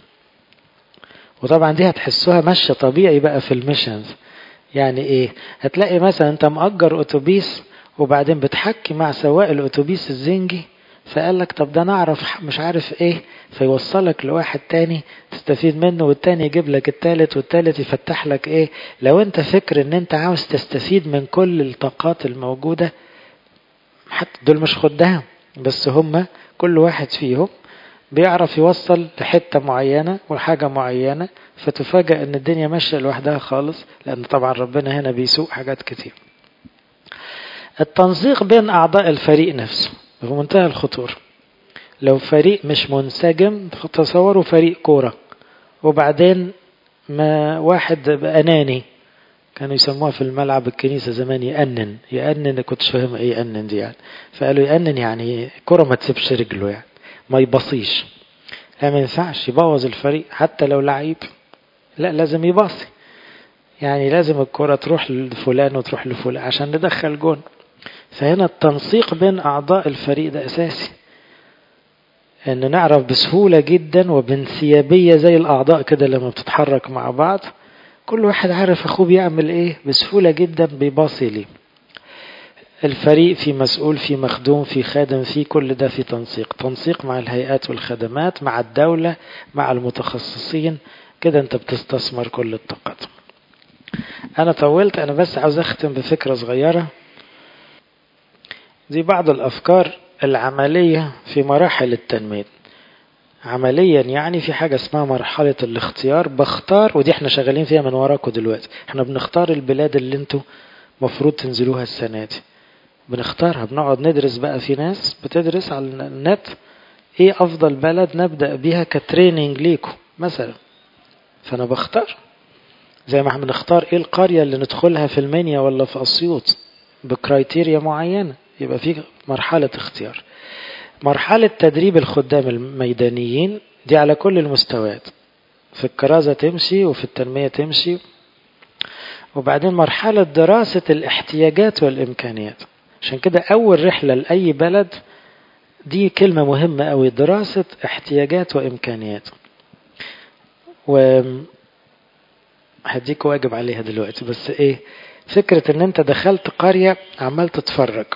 وطبعا دي هتحسوها ماشية طبيعي بقى في الميشنز يعني ايه هتلاقي مثلا انت مأجر اتوبيس وبعدين بتحكي مع سواق الاتوبيس الزنجي فقال لك طب ده نعرف مش عارف ايه فيوصلك لواحد تاني تستفيد منه والتاني يجيب لك التالت والتالت يفتح لك ايه لو انت فكر ان انت عاوز تستفيد من كل الطاقات الموجودة حتى دول مش خدام بس هم كل واحد فيهم بيعرف يوصل لحتة معينة وحاجة معينة فتفاجأ ان الدنيا ماشية لوحدها خالص لان طبعا ربنا هنا بيسوق حاجات كتير التنسيق بين اعضاء الفريق نفسه في منتهى الخطورة لو فريق مش منسجم تصوروا فريق كورة وبعدين ما واحد أناني كانوا يسموها في الملعب الكنيسة زمان يأنن يأنن كنتش فاهم ايه يأنن دي يعني فقالوا يأنن يعني كرة ما تسيبش رجله يعني ما يبصيش لا ما ينفعش يبوظ الفريق حتى لو لعيب لا لازم يباصي يعني لازم الكرة تروح لفلان وتروح لفلان عشان ندخل جون فهنا التنسيق بين أعضاء الفريق ده أساسي أن نعرف بسهولة جدا وبانسيابية زي الأعضاء كده لما بتتحرك مع بعض كل واحد عارف أخوه بيعمل إيه بسهولة جدا بيباصي ليه الفريق في مسؤول في مخدوم في خادم في كل ده في تنسيق تنسيق مع الهيئات والخدمات مع الدولة مع المتخصصين كده انت بتستثمر كل الطاقات انا طولت انا بس عاوز اختم بفكرة صغيرة دي بعض الافكار العملية في مراحل التنمية عمليا يعني في حاجة اسمها مرحلة الاختيار بختار ودي احنا شغالين فيها من وراكم دلوقتي احنا بنختار البلاد اللي انتوا مفروض تنزلوها السنة دي بنختارها بنقعد ندرس بقى في ناس بتدرس على النت ايه افضل بلد نبدأ بيها كتريننج ليكم مثلا فانا بختار زي ما احنا بنختار ايه القرية اللي ندخلها في المنيا ولا في اسيوط بكرايتيريا معينة يبقى في مرحلة اختيار مرحلة تدريب الخدام الميدانيين دي على كل المستويات في الكرازة تمشي وفي التنمية تمشي وبعدين مرحلة دراسة الاحتياجات والإمكانيات عشان كده أول رحلة لأي بلد دي كلمة مهمة أوي دراسة احتياجات وإمكانيات و هديك واجب عليها دلوقتي بس ايه فكرة ان انت دخلت قرية عمال تتفرج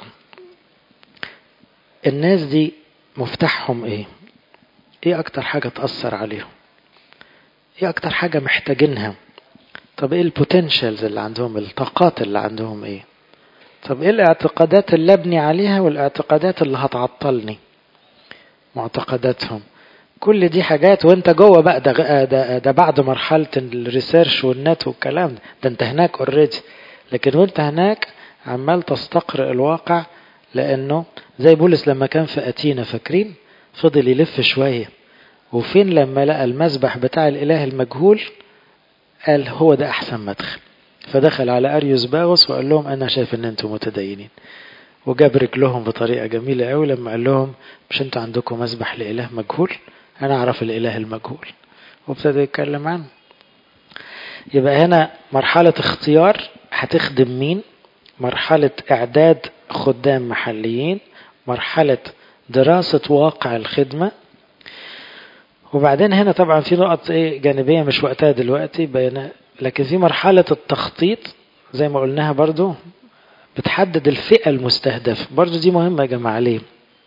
الناس دي مفتاحهم ايه ايه اكتر حاجة تأثر عليهم ايه اكتر حاجة محتاجينها طب ايه البوتنشالز اللي عندهم الطاقات اللي عندهم ايه طب ايه الاعتقادات اللي ابني عليها والاعتقادات اللي هتعطلني معتقداتهم كل دي حاجات وانت جوه بقى ده, ده, ده بعد مرحلة الريسيرش والنت والكلام ده, ده انت هناك اوريدي لكن وانت هناك عمال تستقرئ الواقع لانه زي بولس لما كان في اتينا فاكرين فضل يلف شوية وفين لما لقى المسبح بتاع الاله المجهول قال هو ده احسن مدخل فدخل على اريوس باغوس وقال لهم انا شايف ان انتم متدينين وجاب رجلهم بطريقه جميله قوي لما قال لهم مش انتوا عندكم مسبح لاله مجهول انا اعرف الاله المجهول وابتدى يتكلم عنه يبقى هنا مرحله اختيار هتخدم مين مرحله اعداد خدام محليين مرحله دراسه واقع الخدمه وبعدين هنا طبعا في نقط ايه جانبيه مش وقتها دلوقتي بين لكن في مرحله التخطيط زي ما قلناها برضو بتحدد الفئه المستهدفه برضو دي مهمه يا جماعه ليه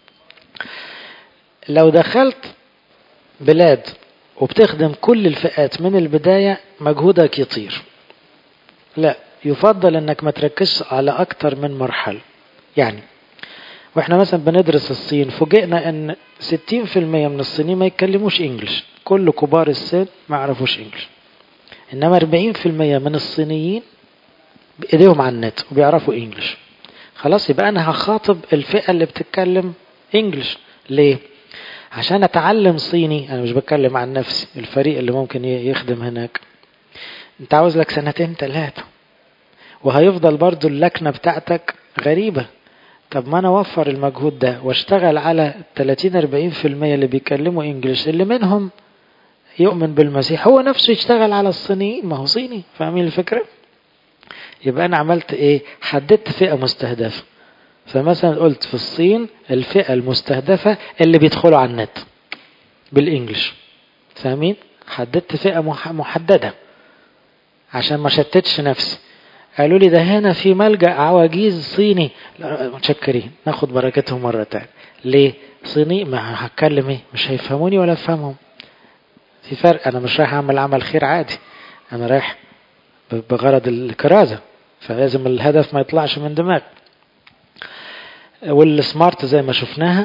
لو دخلت بلاد وبتخدم كل الفئات من البدايه مجهودك يطير لا يفضل انك ما تركزش على اكتر من مرحله يعني واحنا مثلا بندرس الصين فوجئنا ان 60% من الصينيين ما يتكلموش انجلش كل كبار السن ما يعرفوش انجلش انما 40% من الصينيين بايديهم على النت وبيعرفوا انجلش خلاص يبقى انا هخاطب الفئه اللي بتتكلم انجلش ليه عشان اتعلم صيني انا مش بتكلم عن نفسي الفريق اللي ممكن يخدم هناك انت عاوز لك سنتين ثلاثه وهيفضل برضو اللكنه بتاعتك غريبه طب ما انا اوفر المجهود ده واشتغل على 30 40% اللي بيتكلموا انجلش اللي منهم يؤمن بالمسيح هو نفسه يشتغل على الصينيين ما هو صيني فاهمين الفكره يبقى انا عملت ايه حددت فئه مستهدفه فمثلا قلت في الصين الفئه المستهدفه اللي بيدخلوا على النت بالانجلش فاهمين حددت فئه محدده عشان ما شتتش نفسي قالوا لي ده هنا في ملجأ عواجيز صيني لا متشكرين ناخد بركتهم مرة تانية ليه؟ صيني ما هتكلم ايه مش هيفهموني ولا افهمهم في فرق انا مش رايح اعمل عمل خير عادي انا رايح بغرض الكرازة فلازم الهدف ما يطلعش من دماغ والسمارت زي ما شفناها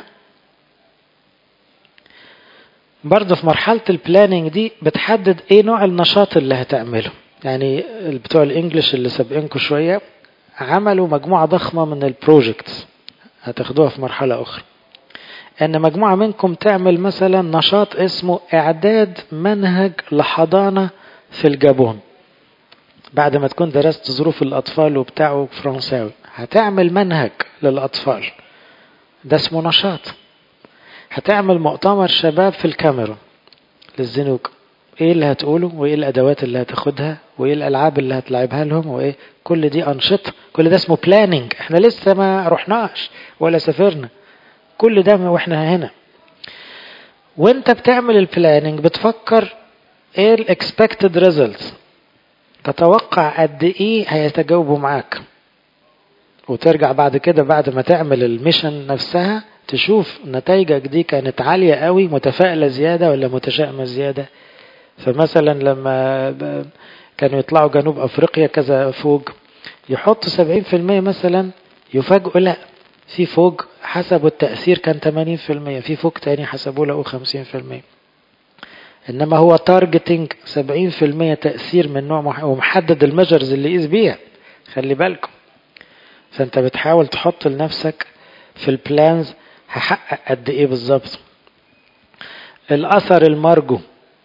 برضه في مرحلة البلاننج دي بتحدد ايه نوع النشاط اللي هتعمله يعني بتوع الانجليش اللي سابقينكم شوية عملوا مجموعة ضخمة من البروجكتس هتاخدوها في مرحلة أخرى أن مجموعة منكم تعمل مثلا نشاط اسمه إعداد منهج لحضانة في الجابون بعد ما تكون درست ظروف الأطفال وبتاعه فرنساوي هتعمل منهج للأطفال ده اسمه نشاط هتعمل مؤتمر شباب في الكاميرون للزنوج ايه اللي هتقوله وايه الادوات اللي هتاخدها وايه الالعاب اللي هتلعبها لهم وايه كل دي انشطه كل ده اسمه بلاننج احنا لسه ما رحناش ولا سافرنا كل ده واحنا هنا وانت بتعمل البلاننج بتفكر ايه الاكسبكتد ريزلتس تتوقع قد ايه هيتجاوبوا معاك وترجع بعد كده بعد ما تعمل الميشن نفسها تشوف نتائجك دي كانت عالية قوي متفائلة زيادة ولا متشائمة زيادة فمثلا لما كانوا يطلعوا جنوب افريقيا كذا فوج يحطوا 70% مثلا يفاجئوا لا في فوج حسبوا التأثير كان 80% في فوج تاني حسبوا له 50% انما هو تارجتنج 70% تأثير من نوع ومحدد الميجرز اللي يقيس بيها خلي بالكم فانت بتحاول تحط لنفسك في البلانز هحقق قد ايه بالظبط الاثر المرجو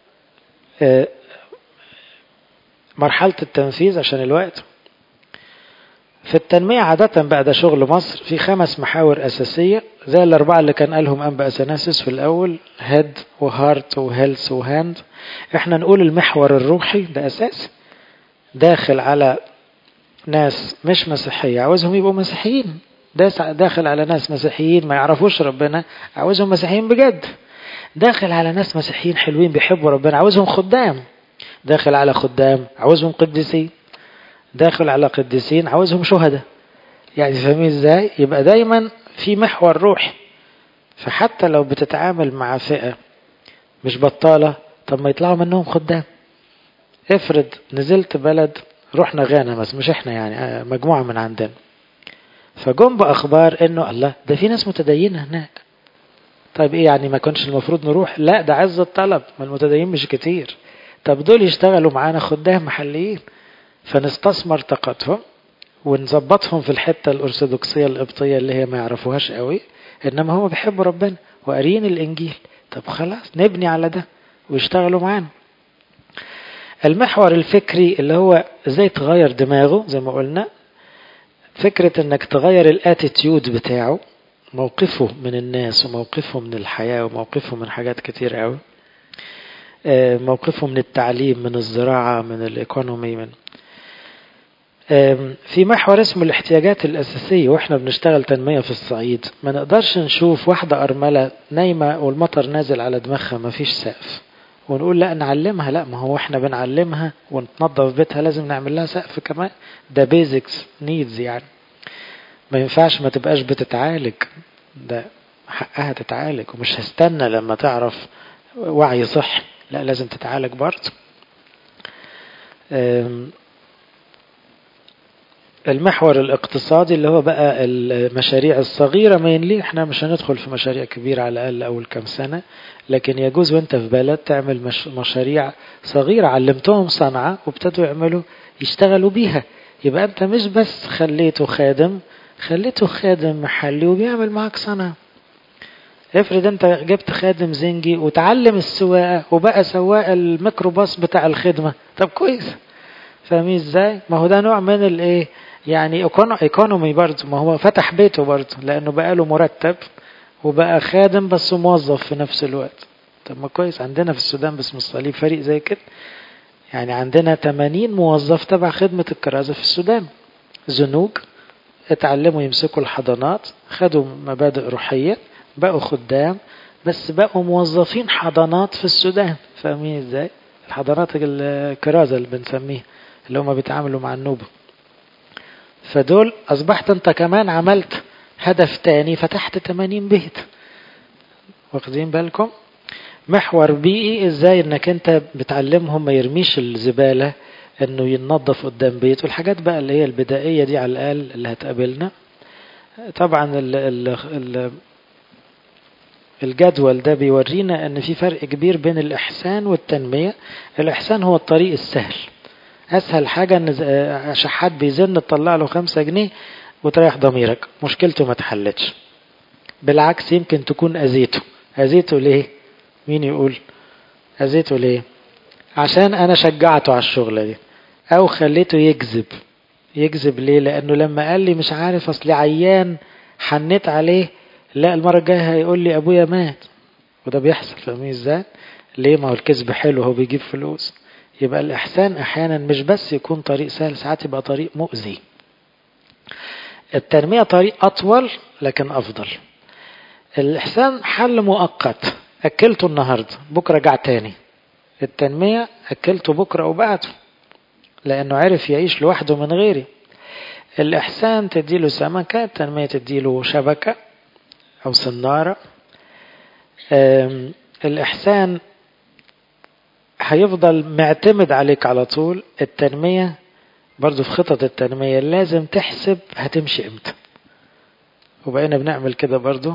مرحلة التنفيذ عشان الوقت في التنمية عادة بقى ده شغل مصر في خمس محاور أساسية زي الأربعة اللي كان قالهم أنبا أثناسيس في الأول هيد وهارت وهيلث وهاند احنا نقول المحور الروحي ده أساسي داخل على ناس مش مسيحية عاوزهم يبقوا مسيحيين داخل على ناس مسيحيين ما يعرفوش ربنا عاوزهم مسيحيين بجد داخل على ناس مسيحيين حلوين بيحبوا ربنا عاوزهم خدام داخل على خدام عاوزهم قديسين داخل على قديسين عاوزهم شهداء يعني فاهمين ازاي يبقى دايما في محور روحي فحتى لو بتتعامل مع فئة مش بطالة طب ما يطلعوا منهم خدام افرض نزلت بلد رحنا غانا بس مش احنا يعني مجموعة من عندنا فجم بأخبار انه الله ده في ناس متدينة هناك طيب ايه يعني ما كنش المفروض نروح لا ده عز الطلب ما المتدينين مش كتير طب دول يشتغلوا معانا خدام محليين فنستثمر طاقتهم ونظبطهم في الحتة الأرثوذكسية القبطية اللي هي ما يعرفوهاش قوي إنما هم بيحبوا ربنا وقاريين الإنجيل طب خلاص نبني على ده ويشتغلوا معانا المحور الفكري اللي هو ازاي تغير دماغه زي ما قلنا فكرة انك تغير الاتيتيود بتاعه موقفه من الناس وموقفه من الحياة وموقفه من حاجات كتير قوي موقفه من التعليم من الزراعة من الايكونومي من في محور اسمه الاحتياجات الأساسية وإحنا بنشتغل تنمية في الصعيد ما نقدرش نشوف واحدة أرملة نايمة والمطر نازل على دماغها ما فيش سقف ونقول لا نعلمها لا ما هو احنا بنعلمها ونتنظف بيتها لازم نعمل لها سقف كمان ده بيزكس نيدز يعني ما ينفعش ما تبقاش بتتعالج ده حقها تتعالج ومش هستنى لما تعرف وعي صحي لا لازم تتعالج برضه المحور الاقتصادي اللي هو بقى المشاريع الصغيرة مينلي احنا مش هندخل في مشاريع كبيرة على الأقل أول كام سنة لكن يجوز وانت في بلد تعمل مش مشاريع صغيرة علمتهم صنعة وابتدوا يعملوا يشتغلوا بيها يبقى انت مش بس خليته خادم خليته خادم محلي وبيعمل معاك صنعة افرض انت جبت خادم زنجي وتعلم السواقة وبقى سواق الميكروباص بتاع الخدمة طب كويس فاهمين ازاي ما هو ده نوع من الايه يعني ايكونومي برضه ما هو فتح بيته برضه لانه بقى له مرتب وبقى خادم بس موظف في نفس الوقت طب ما كويس عندنا في السودان باسم الصليب فريق زي كده يعني عندنا 80 موظف تبع خدمة الكرازة في السودان زنوج اتعلموا يمسكوا الحضانات خدوا مبادئ روحية بقوا خدام بس بقوا موظفين حضانات في السودان فاهمين ازاي الحضانات الكرازة اللي بنسميها اللي هم بيتعاملوا مع النوبة فدول أصبحت أنت كمان عملت هدف تاني فتحت 80 بيت واخدين بالكم محور بيئي ازاي انك انت بتعلمهم ما يرميش الزبالة انه ينظف قدام بيته الحاجات بقى اللي هي البدائية دي على الاقل اللي هتقابلنا طبعا ال ال ال الجدول ده بيورينا ان في فرق كبير بين الاحسان والتنمية الاحسان هو الطريق السهل اسهل حاجة ان شحات بيزن تطلع له خمسة جنيه وتريح ضميرك مشكلته ما اتحلتش بالعكس يمكن تكون اذيته اذيته ليه مين يقول اذيته ليه عشان انا شجعته على الشغلة دي او خليته يكذب يكذب ليه لانه لما قال لي مش عارف اصل عيان حنيت عليه لا المرة الجاية هيقول لي ابويا مات وده بيحصل فاهمين ازاي ليه ما هو الكذب حلو هو بيجيب فلوس يبقى الاحسان احيانا مش بس يكون طريق سهل ساعات يبقى طريق مؤذي التنمية طريق اطول لكن افضل الاحسان حل مؤقت اكلته النهاردة بكرة رجع تاني التنمية اكلته بكرة وبعده لانه عرف يعيش لوحده من غيري الاحسان تديله سمكة التنمية تديله شبكة او صنارة الاحسان هيفضل معتمد عليك على طول التنمية برضو في خطط التنمية لازم تحسب هتمشي امتى وبقينا بنعمل كده برضو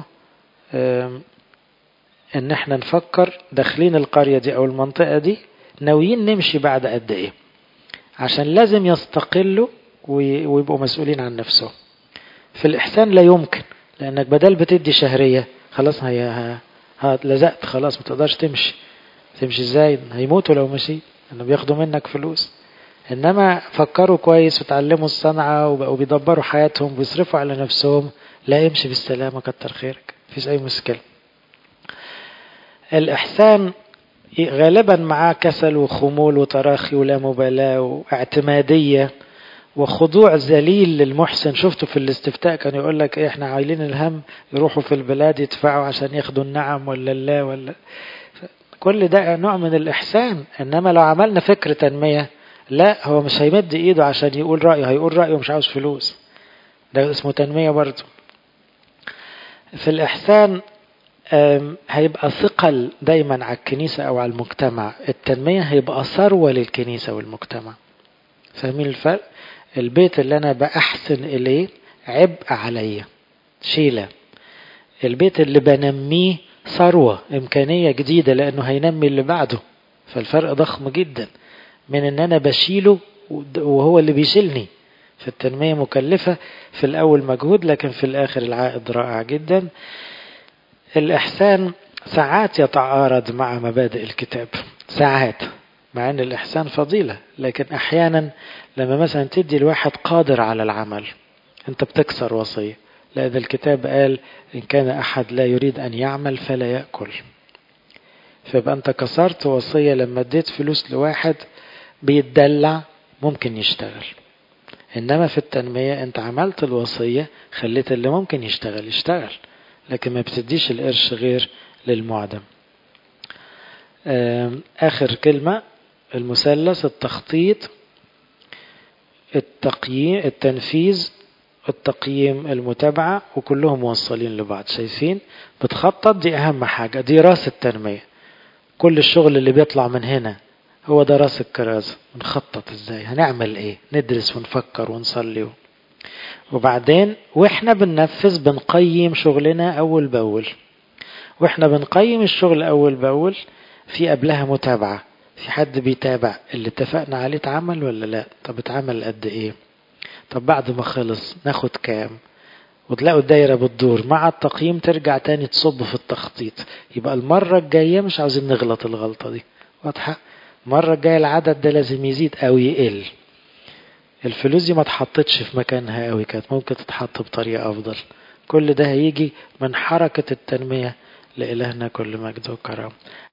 ان احنا نفكر داخلين القرية دي او المنطقة دي ناويين نمشي بعد قد ايه عشان لازم يستقلوا ويبقوا مسؤولين عن نفسهم في الإحسان لا يمكن لأنك بدل بتدي شهرية خلاص هي لزقت خلاص ما تقدرش تمشي تمشي ازاي هيموتوا لو مشي انه بياخدوا منك فلوس انما فكروا كويس وتعلموا الصنعة وبقوا بيدبروا حياتهم بيصرفوا على نفسهم لا يمشي بالسلامة كتر خيرك مفيش اي مشكلة الإحسان غالبا معاه كسل وخمول وتراخي ولا مبالاة واعتمادية وخضوع ذليل للمحسن شفته في الاستفتاء كان يقول لك ايه احنا عايلين الهم يروحوا في البلاد يدفعوا عشان ياخدوا النعم ولا لا ولا كل ده نوع من الإحسان إنما لو عملنا فكر تنمية لا هو مش هيمد إيده عشان يقول رأيه هيقول رأيه مش عاوز فلوس ده اسمه تنمية برضه في الإحسان هيبقى ثقل دايما على الكنيسة أو على المجتمع التنمية هيبقى ثروة للكنيسة والمجتمع فاهمين الفرق البيت اللي أنا بأحسن إليه عبء عليا شيلة البيت اللي بنميه ثروة إمكانية جديدة لأنه هينمي اللي بعده فالفرق ضخم جدا من أن أنا بشيله وهو اللي بيشيلني في التنمية مكلفة في الأول مجهود لكن في الآخر العائد رائع جدا الإحسان ساعات يتعارض مع مبادئ الكتاب ساعات مع أن الإحسان فضيلة لكن أحيانا لما مثلا تدي الواحد قادر على العمل أنت بتكسر وصية لأن الكتاب قال إن كان أحد لا يريد أن يعمل فلا يأكل فيبقى أنت كسرت وصية لما اديت فلوس لواحد بيتدلع ممكن يشتغل إنما في التنمية أنت عملت الوصية خليت اللي ممكن يشتغل يشتغل لكن ما بتديش القرش غير للمعدم آخر كلمة المثلث التخطيط التقييم التنفيذ التقييم المتابعة وكلهم موصلين لبعض شايفين بتخطط دي أهم حاجة دي راس التنمية كل الشغل اللي بيطلع من هنا هو ده راس الكرازة بنخطط ازاي هنعمل ايه ندرس ونفكر ونصلي وبعدين واحنا بننفذ بنقيم شغلنا اول باول واحنا بنقيم الشغل اول باول في قبلها متابعة في حد بيتابع اللي اتفقنا عليه اتعمل ولا لا طب اتعمل قد ايه طب بعد ما خلص ناخد كام وتلاقوا الدايرة بتدور مع التقييم ترجع تاني تصب في التخطيط يبقى المرة الجاية مش عاوزين نغلط الغلطة دي واضحة المرة الجاية العدد ده لازم يزيد أو يقل الفلوس دي ما اتحطتش في مكانها قوي كانت ممكن تتحط بطريقة أفضل كل ده هيجي من حركة التنمية لإلهنا كل مجد وكرم